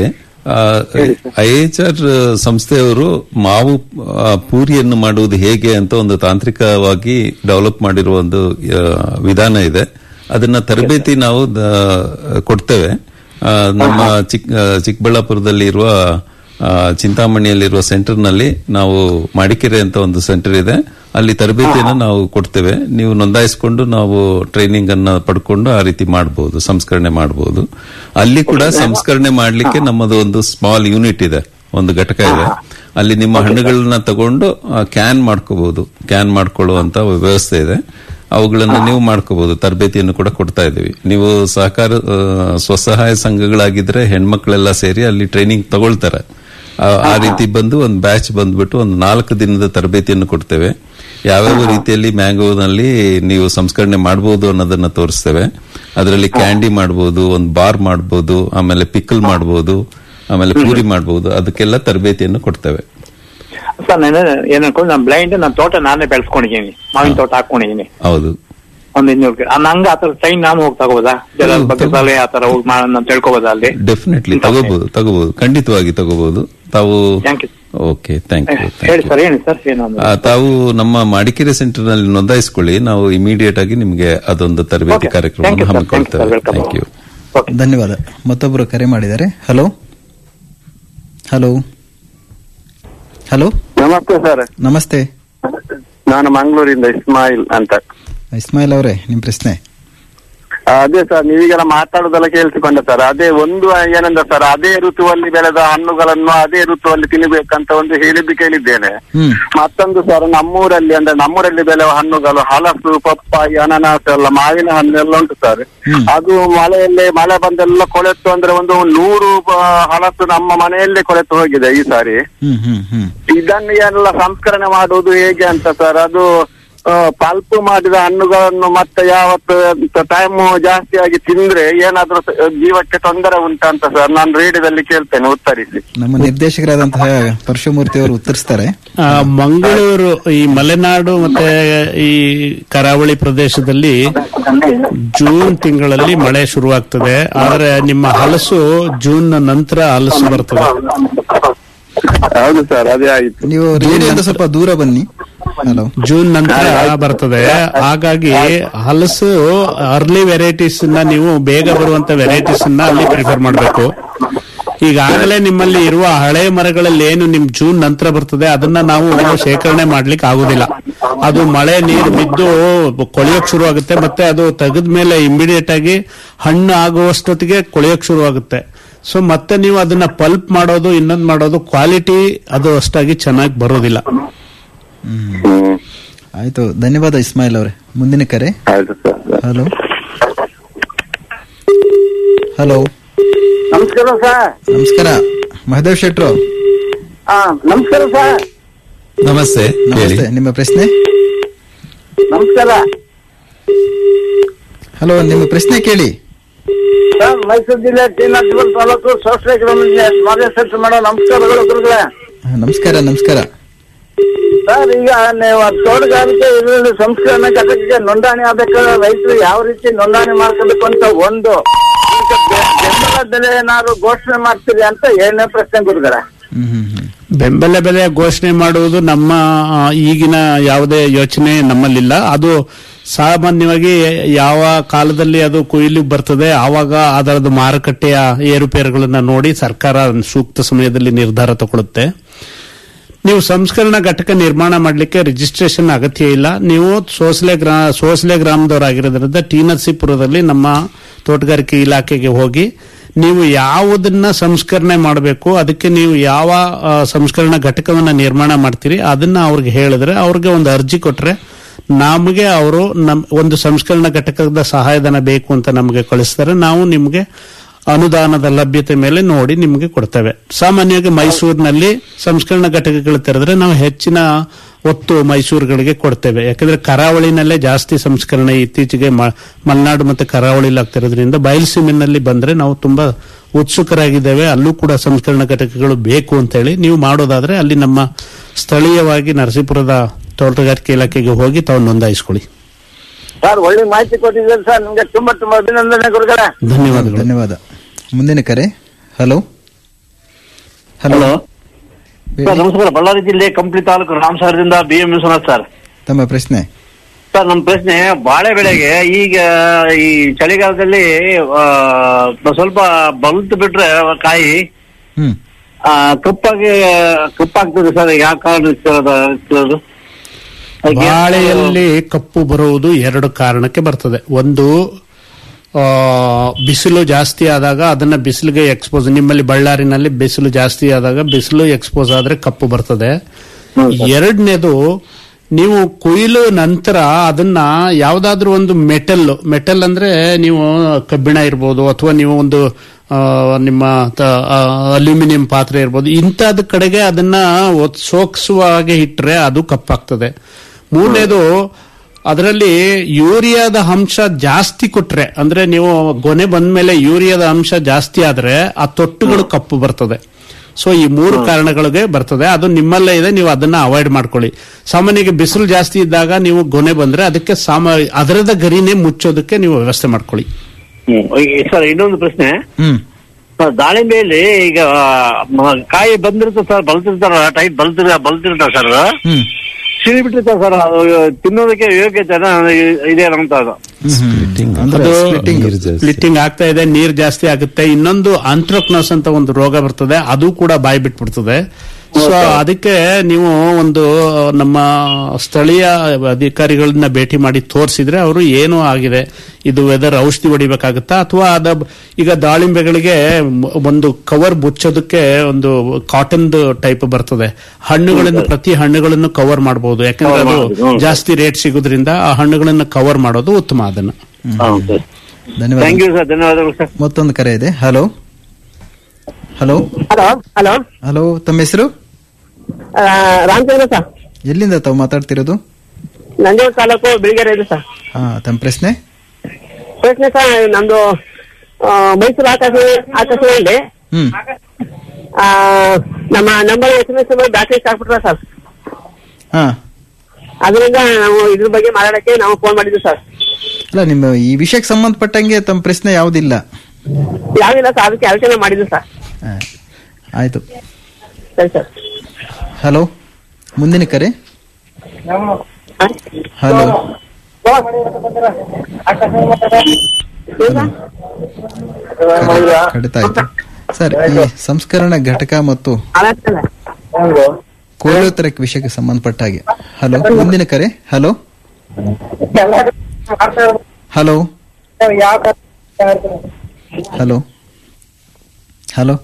E: ಐಎಚ್ಆರ್ ಸಂಸ್ಥೆಯವರು ಮಾವು ಆ, ಪೂರಿಯನ್ನು ಮಾಡುವುದು ಹೇಗೆ ಅಂತ ಒಂದು ತಾಂತ್ರಿಕವಾಗಿ ಡೆವಲಪ್ ಮಾಡಿರುವ ಒಂದು ಆ, ವಿಧಾನ ಇದೆ ಅದನ್ನ ತರಬೇತಿ ನಾವು ದ- ಕೊಡ್ತೇವೆ ಆ, ನಮ್ಮ ಚಿಕ್ ಆ, ಚಿಕ್ಕಬಳ್ಳಾಪುರದಲ್ಲಿ ಇರುವ ಆ, ಚಿಂತಾಮಣಿಯಲ್ಲಿರುವ ಸೆಂಟರ್ ನಲ್ಲಿ ನಾವು ಮಾಡಿಕೆರೆ ಅಂತ ಒಂದು ಸೆಂಟರ್ ಇದೆ ಅಲ್ಲಿ ತರಬೇತಿಯನ್ನು ನಾವು ಕೊಡ್ತೇವೆ ನೀವು ನೋಂದಾಯಿಸಿಕೊಂಡು ನಾವು ಟ್ರೈನಿಂಗ್ ಅನ್ನ ಪಡ್ಕೊಂಡು ಆ ರೀತಿ ಮಾಡಬಹುದು ಸಂಸ್ಕರಣೆ ಮಾಡಬಹುದು ಅಲ್ಲಿ ಕೂಡ ಸಂಸ್ಕರಣೆ ಮಾಡಲಿಕ್ಕೆ ನಮ್ಮದು ಒಂದು ಸ್ಮಾಲ್ ಯೂನಿಟ್ ಇದೆ ಒಂದು ಘಟಕ ಇದೆ ಅಲ್ಲಿ ನಿಮ್ಮ ಹಣ್ಣುಗಳನ್ನ ತಗೊಂಡು ಕ್ಯಾನ್ ಮಾಡ್ಕೋಬಹುದು ಕ್ಯಾನ್ ಮಾಡ್ಕೊಳ್ಳುವಂತ ವ್ಯವಸ್ಥೆ ಇದೆ ಅವುಗಳನ್ನು ನೀವು ಮಾಡ್ಕೋಬಹುದು ತರಬೇತಿಯನ್ನು ಕೂಡ ಕೊಡ್ತಾ ಇದ್ದೀವಿ ನೀವು ಸಹಕಾರ ಆ, ಸ್ವಸಹಾಯ ಸಂಘಗಳಾಗಿದ್ರೆ ಹೆಣ್ಮಕ್ಳೆಲ್ಲ ಸೇರಿ ಅಲ್ಲಿ ಟ್ರೈನಿಂಗ್ ತಗೊಳ್ತಾರೆ ಆ- ಆ ರೀತಿ ಬಂದು ಒಂದು ಬ್ಯಾಚ್ ಬಂದ್ಬಿಟ್ಟು ಒಂದು ನಾಲ್ಕು ದಿನದ ತರಬೇತಿಯನ್ನು ಕೊಡ್ತೇವೆ ಯಾವ್ಯಾವ ರೀತಿಯಲ್ಲಿ ಮ್ಯಾಂಗೋನಲ್ಲಿ ನೀವು ಸಂಸ್ಕರಣೆ ಮಾಡಬಹುದು ಅನ್ನೋದನ್ನ ತೋರಿಸ್ತೇವೆ ಅದರಲ್ಲಿ ಕ್ಯಾಂಡಿ ಮಾಡಬಹುದು ಒಂದು ಬಾರ್ ಮಾಡಬಹುದು ಆಮೇಲೆ ಪಿಕಲ್ ಮಾಡಬಹುದು ಆಮೇಲೆ ಪೂರಿ ಮಾಡಬಹುದು ಅದಕ್ಕೆಲ್ಲ ತರಬೇತಿಯನ್ನು ಕೊಡ್ತೇವೆ
G: ಸರ್ ನಾನು ಏನ್ ಅನ್ಕೊಂಡು ನಾನು ಬ್ಲೈಂಡ್ ನನ್ನ ತೋಟ ನಾನೇ ಬೆಳೆಸ್ಕೊಂಡಿದ್ದೀನಿ ಮಾವಿನ ತೋಟ ಹಾಕೊಂಡಿದ್ದೀನಿ
E: ಹೌದು
G: ಒಂದ್ ಇನ್ನೂರು ಗಿಡ ನಂಗೆ ಆತರ ಸೈನ್ ನಾನು ಹೋಗಿ ತಗೋಬೋದಾ ಜನರ ಬಗ್ಗೆ ಸಲಹೆ ಆತರ ಹೋಗಿ ಮಾಡೋಣ ಅಂತ ತಿಳ್ಕೊಬೋದಾ ಅಲ್ಲಿ
E: ಡೆಫಿನೆಟ್ಲಿ ತಗೋಬಹುದು ತಗೋಬಹುದು ಖಂಡಿತವಾಗಿ ತಗೋಬಹುದು ತಾವು
G: Thank you.
E: Okay thank you
G: ಹೇಳಿ ಸರ್ ಹೇಳಿ ಸರ್ ಏನು
E: ತಾವು ನಮ್ಮ ಮಡಿಕೇರಿ ಸೆಂಟರ್ ನಲ್ಲಿ ನೋಂದಾಯಿಸಿಕೊಳ್ಳಿ ನಾವು ಇಮಿಡಿಯೇಟ್ ಆಗಿ ನಿಮಗೆ ಅದೊಂದು ತರಬೇತಿ
G: Okay. Thank
E: ಕಾರ್ಯಕ್ರಮವನ್ನು
G: you, sir.
E: ಹಮ್ಮಿಕೊಳ್ತೇವೆ
G: Thank you, sir. Welcome.
E: Thank you
G: okay
C: ಧನ್ಯವಾದ ಮತ್ತೊಬ್ಬರು ಕರೆ ಮಾಡಿದ್ದಾರೆ ಹಲೋ ಹಲೋ ಹಲೋ
F: ನಮಸ್ತೆ ಸರ್
C: ನಮಸ್ತೆ
F: ನಾನು ಮಂಗಳೂರಿಂದ ಇಸ್ಮಾಯಿಲ್ ಅಂತ
C: ಇಸ್ಮಾಯಿಲ್ ಅವರೇ ನಿಮ್ಮ ಪ್ರಶ್ನೆ
F: ಆ, ಅದೇ ಸರ್ ನೀವೀಗೆಲ್ಲ ಮಾತಾಡೋದೆಲ್ಲ ಕೇಳಿಸಿಕೊಂಡೆ ಸರ್ ಅದೇ ಒಂದು ಏನಂದ್ರೆ ಸರ್ ಅದೇ ಋತುವಲ್ಲಿ ಬೆಳೆದ ಹಣ್ಣುಗಳನ್ನು ಅದೇ ಋತುವಲ್ಲಿ ತಿನ್ನಬೇಕಂತ ಒಂದು ಹೇಳಿದ್ದು ಕೇಳಿದ್ದೇನೆ
C: ಹ್ಮ್
F: ಮತ್ತೊಂದು ಸರ್ ನಮ್ಮೂರಲ್ಲಿ ಅಂದ್ರೆ ನಮ್ಮೂರಲ್ಲಿ ಬೆಳೆಯುವ ಹಣ್ಣುಗಳು ಹಲಸು ಪಪ್ಪಾಯಿ ಅನನಾಸು ಎಲ್ಲ ಮಾವಿನ ಹಣ್ಣು ಎಲ್ಲ ಉಂಟು ಸರ್
C: ಹ್ಮ್.
F: ಅದು ಮಳೆಯಲ್ಲೇ ಮಳೆ ಬಂದೆಲ್ಲ ಕೊಳೆತು ಅಂದ್ರೆ ಒಂದು ನೂರು ಆ, ಹಲಸು ನಮ್ಮ ಮನೆಯಲ್ಲೇ ಕೊಳೆತು ಹೋಗಿದೆ ಈ ಸಾರಿ
C: ಹ್ಮ್ ಹ್ಮ್ ಹ್ಮ್
F: ಇದನ್ನು ಎಲ್ಲ ಸಂಸ್ಕರಣೆ ಮಾಡುವುದು ಹೇಗೆ ಅಂತ ಸರ್ ಅದು ಪಲ್ಪ್ ಮಾಡಿದ ಹಣ್ಣುಗಳನ್ನು ಮತ್ತೆ ಯಾವತ್ತು ಟೈಮ್ ಜಾಸ್ತಿ ಆಗಿ ತಿಂದ್ರೆ ಏನಾದ್ರೂ ಸ- ಜೀವಕ್ಕೆ ತೊಂದರೆ ಉಂಟಂತ ಸರ್ ನಾನು ರೇಡಿಯೋದಲ್ಲಿ ಕೇಳ್ತೇನೆ ಉತ್ತರಿಸಿ
C: ನಮ್ಮ ನಿರ್ದೇಶಕರಾದಂತಹ ಪರಶುಮೂರ್ತಿ ಅವರು ಉತ್ತರಿಸ್ತಾರೆ
D: ಆ, ಮಂಗಳೂರು ಈ ಮಲೆನಾಡು ಮತ್ತೆ ಈ ಕರಾವಳಿ ಪ್ರದೇಶದಲ್ಲಿ ಜೂನ್ ತಿಂಗಳಲ್ಲಿ ಮಳೆ ಶುರುವಾಗ್ತದೆ ಆದ್ರೆ ನಿಮ್ಮ ಹಲಸು ಜೂನ್ ನಂತರ ಹಲಸು ಬರ್ತದೆ
F: ಹೌದು ಸರ್ ಅದೇ ಆಯ್ತು
C: ನೀವು ರೇಡಿಯೋದಿಂದ ಸ್ವಲ್ಪ ದೂರ ಬನ್ನಿ ಹಲೋ
D: ಜೂನ್ ನಂತರ ಬರ್ತದೆ ಹಾಗಾಗಿ ಹಲಸು ಅರ್ಲಿ ವೆರೈಟೀಸ್ ನ ನೀವು ಬೇಗ ಬರುವಂತ ವೆರೈಟೀಸ್ ನ ಅಲ್ಲಿ ಪ್ರಿಫರ್ ಮಾಡಬೇಕು ಈಗಾಗಲೇ ನಿಮ್ಮಲ್ಲಿ ಇರುವ ಹಳೆ ಮರಗಳಲ್ಲಿ ಏನು ನಿಮ್ ಜೂನ್ ನಂತರ ಬರ್ತದೆ ಅದನ್ನ ನಾವು ಶೇಖರಣೆ ಮಾಡ್ಲಿಕ್ಕೆ ಆಗುದಿಲ್ಲ ಅದು ಮಳೆ ನೀರು ಬಿದ್ದು ಕೊಳೆಯೋಕ್ ಶುರು ಆಗುತ್ತೆ ಮತ್ತೆ ಅದು ತೆಗೆದ ಮೇಲೆ ಇಮಿಡಿಯೇಟ್ ಆಗಿ ಹಣ್ಣು ಆಗುವಷ್ಟೊತ್ತಿಗೆ ಕೊಳೆಯೋಕ್ ಶುರು ಆಗುತ್ತೆ ಸೊ ಮತ್ತೆ ನೀವು ಅದನ್ನ ಪಲ್ಪ್ ಮಾಡೋದು ಇನ್ನೊಂದು ಮಾಡೋದು ಕ್ವಾಲಿಟಿ ಅದು ಅಷ್ಟಾಗಿ ಚೆನ್ನಾಗಿ ಬರೋದಿಲ್ಲ
F: ಹ್ಮ್
C: ಆಯ್ತು ಧನ್ಯವಾದ ಇಸ್ಮಾಯಿಲ್ ಅವರೇ ಮುಂದಿನ ಕರೆ
F: ಆಯ್ತು ಸರ್
C: ಹಲೋ ಹಲೋ
F: ನಮಸ್ಕಾರ ಸರ್
C: ನಮಸ್ಕಾರ ಮಹದೇವ್ ಶೆಟ್ರು
F: ಹಾ ನಮಸ್ಕಾರ ಸರ್
E: ನಮಸ್ತೆ ಹೇಳಿ
C: ನಮಸ್ತೆ ನಿಮ್ಮ ಪ್ರಶ್ನೆ
F: ನಮಸ್ಕಾರ
C: ಹಲೋ ನಿಮ್ಮ ಪ್ರಶ್ನೆ ಕೇಳಿ
F: ಸರ್ ಮೈಸೂರು ಜಿಲ್ಲೆ ಟಿ ನರಸೀಪುರ ತಾಲೂಕು ಸೋಸ್ಲೆ ಗ್ರಾಮದಿಂದ ಮಾಡೋ ನಮಸ್ಕಾರಗಳು ಗುರುಗಳೇ
C: ಹಾ, ನಮಸ್ಕಾರ ನಮಸ್ಕಾರ
F: ಸರ್ ಈಗ ನೀವು ತೋಟಗಾರಿಕೆ ಇದರಲ್ಲಿ ಸಂಸ್ಕರಣೆ ಘಟಕಕ್ಕೆ ನೋಂದಣಿ ಆಗ್ಬೇಕಾದ್ರೆ ರೈತರು ಯಾವ ರೀತಿ ನೋಂದಣಿ ಮಾಡ್ಕೋಬೇಕು ಅಂತ ಒಂದು ಈಗ ಬೆ- ಬೆಂಬಲ ಬೆಲೆ ಏನಾದ್ರು ಘೋಷಣೆ ಮಾಡ್ತೀರಿ ಅಂತ ಏಳನೇ ಪ್ರಶ್ನೆ ಗುರುಗಳೇ
C: ಹ್ಮ್ ಹ್ಮ್ ಹ್ಮ್
D: ಬೆಂಬಲ ಬೆಲೆ ಘೋಷಣೆ ಮಾಡುವುದು ನಮ್ಮ ಆ, ಈಗಿನ ಯಾವುದೇ ಯೋಚನೆ ನಮ್ಮಲ್ಲಿಲ್ಲ ಅದು ಸಾಮಾನ್ಯವಾಗಿ ಯಾವ ಕಾಲದಲ್ಲಿ ಅದು ಕೊಯ್ಲು ಬರ್ತದೆ ಆವಾಗ ಅದರದ್ದು ಮಾರುಕಟ್ಟೆಯ ಏರುಪೇರುಗಳನ್ನ ನೋಡಿ ಸರ್ಕಾರ ಸೂಕ್ತ ಸಮಯದಲ್ಲಿ ನಿರ್ಧಾರ ತಗೊಳುತ್ತೆ ನೀವು ಸಂಸ್ಕರಣಾ ಘಟಕ ನಿರ್ಮಾಣ ಮಾಡಲಿಕ್ಕೆ ರಿಜಿಸ್ಟ್ರೇಷನ್ ಅಗತ್ಯ ಇಲ್ಲ ನೀವು ಸೋಸಲೆ ಗ್ರಾ ಸೋಸಲೆ ಗ್ರಾಮದವರಾಗಿರೋದ್ರಿಂದ ಟಿ ನರಸೀಪುರದಲ್ಲಿ ನಮ್ಮ ತೋಟಗಾರಿಕೆ ಇಲಾಖೆಗೆ ಹೋಗಿ ನೀವು ಯಾವುದನ್ನ ಸಂಸ್ಕರಣೆ ಮಾಡಬೇಕು ಅದಕ್ಕೆ ನೀವು ಯಾವ ಆ, ಸಂಸ್ಕರಣಾ ಘಟಕವನ್ನ ನಿರ್ಮಾಣ ಮಾಡ್ತೀರಿ ಅದನ್ನ ಅವ್ರಿಗೆ ಹೇಳಿದ್ರೆ ಅವ್ರಿಗೆ ಒಂದು ಅರ್ಜಿ ಕೊಟ್ರೆ ನಮಗೆ ಅವರು ನಮ್ ಒಂದು ಸಂಸ್ಕರಣಾ ಘಟಕದ ಸಹಾಯಧನ ಬೇಕು ಅಂತ ನಮಗೆ ಕಳಿಸ್ತಾರೆ ನಾವು ನಿಮಗೆ ಅನುದಾನದ ಲಭ್ಯತೆ ಮೇಲೆ ನೋಡಿ ನಿಮಗೆ ಕೊಡ್ತೇವೆ ಸಾಮಾನ್ಯವಾಗಿ ಮೈಸೂರಿನಲ್ಲಿ ಸಂಸ್ಕರಣಾ ಘಟಕಗಳು ತೆರೆದ್ರೆ ನಾವು ಹೆಚ್ಚಿನ ಒತ್ತು ಮೈಸೂರುಗಳಿಗೆ ಕೊಡ್ತೇವೆ ಯಾಕಂದ್ರೆ ಕರಾವಳಿನಲ್ಲೇ ಜಾಸ್ತಿ ಸಂಸ್ಕರಣೆ ಇತ್ತೀಚೆಗೆ ಮ- ಮಲೆನಾಡು ಮತ್ತೆ ಕರಾವಳಿಲಿ ಆಗ್ತಿರೋದ್ರಿಂದ ಬಯಲುಸೀಮೆನಲ್ಲಿ ಬಂದ್ರೆ ನಾವು ತುಂಬಾ ಉತ್ಸುಕರಾಗಿದ್ದೇವೆ ಅಲ್ಲೂ ಕೂಡ ಸಂಸ್ಕರಣಾ ಘಟಕಗಳು ಬೇಕು ಅಂತ ಹೇಳಿ ನೀವು ಮಾಡೋದಾದ್ರೆ ಅಲ್ಲಿ ನಮ್ಮ ಸ್ಥಳೀಯವಾಗಿ ನರಸೀಪುರದ ತೋಟಗಾರಿಕೆ ಇಲಾಖೆಗೆ ಹೋಗಿ ತಾವು ನೋಂದಾಯಿಸ್ಕೊಳ್ಳಿ
F: ಸರ್ ಒಳ್ಳೆ ಮಾಹಿತಿ ಕೊಟ್ಟಿದ್ದೀರಿ ಸರ್ ನಿಮ್ಗೆ ತುಂಬಾ ತುಂಬಾ ಅಭಿನಂದನೆ ಗುರುಗಳೇ
D: ಧನ್ಯವಾದಗಳು
C: ಧನ್ಯವಾದ ಮುಂದಿನ ಕರೆ ಹಲೋ ಹಲೋ
H: ಸರ್ ನಮಸ್ಕಾರ ಬಳ್ಳಾರಿ ಜಿಲ್ಲೆ ಕಂಪ್ಲಿ ತಾಲೂಕು ರಾಮಸಾಗರದಿಂದ ಬಿ ಎಂ ವಿಶ್ವನಾಥ್ ಸರ್
C: ತಮ್ಮ ಪ್ರಶ್ನೆ
H: ಸರ್ ನಮ್ಮ ಪ್ರಶ್ನೆ ಬಾಳೆ ಬೆಳೆಗೆ ಈಗ ಈ ಚಳಿಗಾಲದಲ್ಲಿ ಆ, ಸ್ವಲ್ಪ ಬಲ್ತ್ ಬಿಟ್ರೆ ಕಾಯಿ
C: ಹ್ಮ್
H: ಆ, ಕಪ್ಪಾಗಿ ಕಪ್ಪಾಗ್ತದೆ ಸರ್ ಯಾವ ಕಾರಣ ಸರ್ ಅದು ಆಗ್ತಿರೋದು? ಅದಕ್ಕೆ ಏನು-
D: ಬಾಳೆಯಲ್ಲಿ ಕಪ್ಪು ಬರುವುದು ಎರಡು ಕಾರಣಕ್ಕೆ ಬರ್ತದೆ ಒಂದು ಆ, ಬಿಸಿಲು ಜಾಸ್ತಿ ಆದಾಗ ಅದನ್ನ ಬಿಸಿಲಿಗೆ ಎಕ್ಸ್ಪೋಸ್ ನಿಮ್ಮಲ್ಲಿ ಬಳ್ಳಾರಿನಲ್ಲಿ ಬಿಸಿಲು ಜಾಸ್ತಿ ಆದಾಗ ಬಿಸಿಲು ಎಕ್ಸ್ಪೋಸ್ ಆದ್ರೆ ಕಪ್ಪು ಬರ್ತದೆ ಎರಡನೇದು ನೀವು ಕೊಯ್ಲು ನಂತರ ಅದನ್ನ ಯಾವ್ದಾದ್ರೂ ಒಂದು ಮೆಟಲ್ ಮೆಟಲ್ ಅಂದ್ರೆ ನೀವು ಕಬ್ಬಿಣ ಇರ್ಬೋದು ಅಥವಾ ನೀವು ಒಂದು ಆ, ನಿಮ್ಮ ಅಲ್ಯೂಮಿನಿಯಂ ಪಾತ್ರೆ ಇರ್ಬೋದು ಇಂಥದ್ ಕಡೆಗೆ ಅದನ್ನ ಒತ್- ಸೋಕ್ಸುವ ಹಾಗೆ ಇಟ್ರೆ ಅದು ಕಪ್ಪಾಗ್ತದೆ ಮೂರನೇದು ಅದರಲ್ಲಿ ಯೂರಿಯಾದ ಅಂಶ ಜಾಸ್ತಿ ಕೊಟ್ರೆ ಅಂದ್ರೆ ನೀವು ಗೊನೆ ಬಂದ್ಮೇಲೆ ಯೂರಿಯಾದ ಅಂಶ ಜಾಸ್ತಿ ಆದ್ರೆ ಆ ತೊಟ್ಟುಗಳು ಕಪ್ಪು ಬರ್ತದೆ ಸೊ ಈ ಮೂರು ಕಾರಣಗಳಿಗೆ ಬರ್ತದೆ ಅದು ನಿಮ್ಮಲ್ಲೇ ಇದೆ ನೀವು ಅದನ್ನ ಅವಾಯ್ಡ್ ಮಾಡ್ಕೊಳ್ಳಿ ಸಾಮಾನ್ಯವಾಗಿ ಬಿಸಿಲು ಜಾಸ್ತಿ ಇದ್ದಾಗ ನೀವು ಗೊನೆ ಬಂದ್ರೆ ಅದಕ್ಕೆ ಸಾಮ ಅದರದ ಗರಿನೇ ಮುಚ್ಚೋದಕ್ಕೆ ನೀವು ವ್ಯವಸ್ಥೆ ಮಾಡ್ಕೊಳ್ಳಿ
H: ಹ್ಮ್. ಈ- ಸರ್ ಇನ್ನೊಂದು ಪ್ರಶ್ನೆ
C: ಹ್ಮ್
H: ಸರ್ ದಾಳಿಂಬೆಯಲ್ಲಿ ಈಗ ಮ- ಕಾಯಿ ಬಂದಿರುತ್ತೆ ಸರ್ ಬಲ್ತಿರ್ತಾರ ಟೈಪ್ ಬಲ್ತಿರ ಬಲ್ತಿರ್ತಾವ ಸರ್
C: ಹ್ಮ್
H: ಸಿಡಿ ಬಿಟ್ಟಿರ್ತಾವ ಸರ್ ಅದು ತಿನ್ನೋದಕ್ಕೆ ಯೋಗ್ಯತೆ ಇದೆ ಅಂತ ಅದು
E: Splitting.
C: ಅಂದ್ರೆ
D: ಅದು
C: splitting.
E: ನೀರು ಜಾಸ್ತಿ.
D: ಸ್ಪ್ಲಿಟ್ಟಿಂಗ್ ಆಗ್ತಾ ಇದೆ ನೀರ್ ಜಾಸ್ತಿ ಆಗುತ್ತೆ ಇನ್ನೊಂದು ಆಂಥ್ರೋಕ್ನೋಸ್ ಅಂತ ಒಂದು ರೋಗ ಬರ್ತದೆ ಅದು ಕೂಡ ಬಾಯಿ ಬಿಟ್ಬಿಡ್ತದೆ ಸೊ ಅದಕ್ಕೆ ನೀವು ಒಂದು ನಮ್ಮ ಸ್ಥಳೀಯ ಅಧಿಕಾರಿಗಳನ್ನ ಭೇಟಿ ಮಾಡಿ ತೋರಿಸಿದ್ರೆ ಅವರು ಏನೋ ಆಗಿದೆ ಇದು ವೆದರ್ ಔಷಧಿ ಹೊಡಿಬೇಕಾಗುತ್ತಾ ಅಥವಾ ಅದ ಈಗ ದಾಳಿಂಬೆಗಳಿಗೆ ಮ್- ಒಂದು ಕವರ್ ಮುಚ್ಚೋದಕ್ಕೆ ಒಂದು ಕಾಟನ್ ಟೈಪ್ ಬರ್ತದೆ ಹಣ್ಣುಗಳನ್ನು ಪ್ರತಿ ಹಣ್ಣುಗಳನ್ನು ಕವರ್ ಮಾಡಬಹುದು ಯಾಕಂದ್ರೆ ಅದು ಜಾಸ್ತಿ ರೇಟ್ ಸಿಗೋದ್ರಿಂದ ಆ ಹಣ್ಣುಗಳನ್ನ ಕವರ್ ಮಾಡೋದು ಉತ್ತಮ ಅದನ್ನ
H: ಹೌದು ಸರ್
C: ಧನ್ಯವಾದ
H: ಥ್ಯಾಂಕ್ ಯು ಸರ್ ಧನ್ಯವಾದಗಳು ಸರ್
C: ಮತ್ತೊಂದು ಕರೆ ಇದೆ hello hello
I: hello hello
C: hello ತಮ್ಮ ಹೆಸರು
I: ರಾಮಚಂದ್ರ ಸರ್
C: ಎಲ್ಲಿಂದ ತಾವು ಮಾತಾಡ್ತಿರೋದು
I: ನಂಜನಗೂಡು ತಾಲೂಕು ಬಿಳಿಗೆರೆ ಇದೆ ಸರ್
C: ಹಾ ತಮ್ಮ ಪ್ರಶ್ನೆ
I: ಪ್ರಶ್ನೆ ಸರ್ ನಮ್ದು ಆ, ಮೈಸೂರು ಆಕಾಶ ಆಕಾಶವಾಣಿಯಲ್ಲಿ
C: ಹ್ಮ್
I: ಆ, ನಮ್ಮ number S M S number battery ಹಾಕ್ಬಿಟ್ರ ಸರ್
C: ಹಾ
I: ಅದರಿಂದ ನಾವು ಇದ್ರ ಬಗ್ಗೆ ಮಾತಾಡಕ್ಕೆ ನಾವು ಫೋನ್ ಮಾಡಿದ್ವಿ ಸರ್
C: ಅಲ್ಲ ನಿಮ್ಮ ಈ ವಿಷಯಕ್ಕೆ ಸಂಬಂಧಪಟ್ಟಂಗೆ ತಮ್ಮ ಪ್ರಶ್ನೆ ಯಾವುದಿಲ್ಲ
I: ಯಾವಿಲ್ಲ ಸರ್ ಅದಕ್ಕೆ ಆಲೋಚನೆ ಮಾಡಿದ್ವಿ ಸರ್
C: ಹಾ, ಆಯ್ತು
I: ಸರಿ ಸರ್
C: ಹಲೋ ಮುಂದಿನ ಕರೆ ಹಲೋ ಕಡಿತ ಆಯ್ತು ಸರ್ ಈ ಸಂಸ್ಕರಣ ಘಟಕ ಮತ್ತು ಕೋಳೋತ್ತರಕ್ಕೆ ವಿಷಯಕ್ಕೆ ಸಂಬಂಧಪಟ್ಟ ಹಾಗೆ ಹಲೋ ಮುಂದಿನ ಕರೆ ಹಲೋ ಹಲೋ ಹಲೋ ಹಲೋ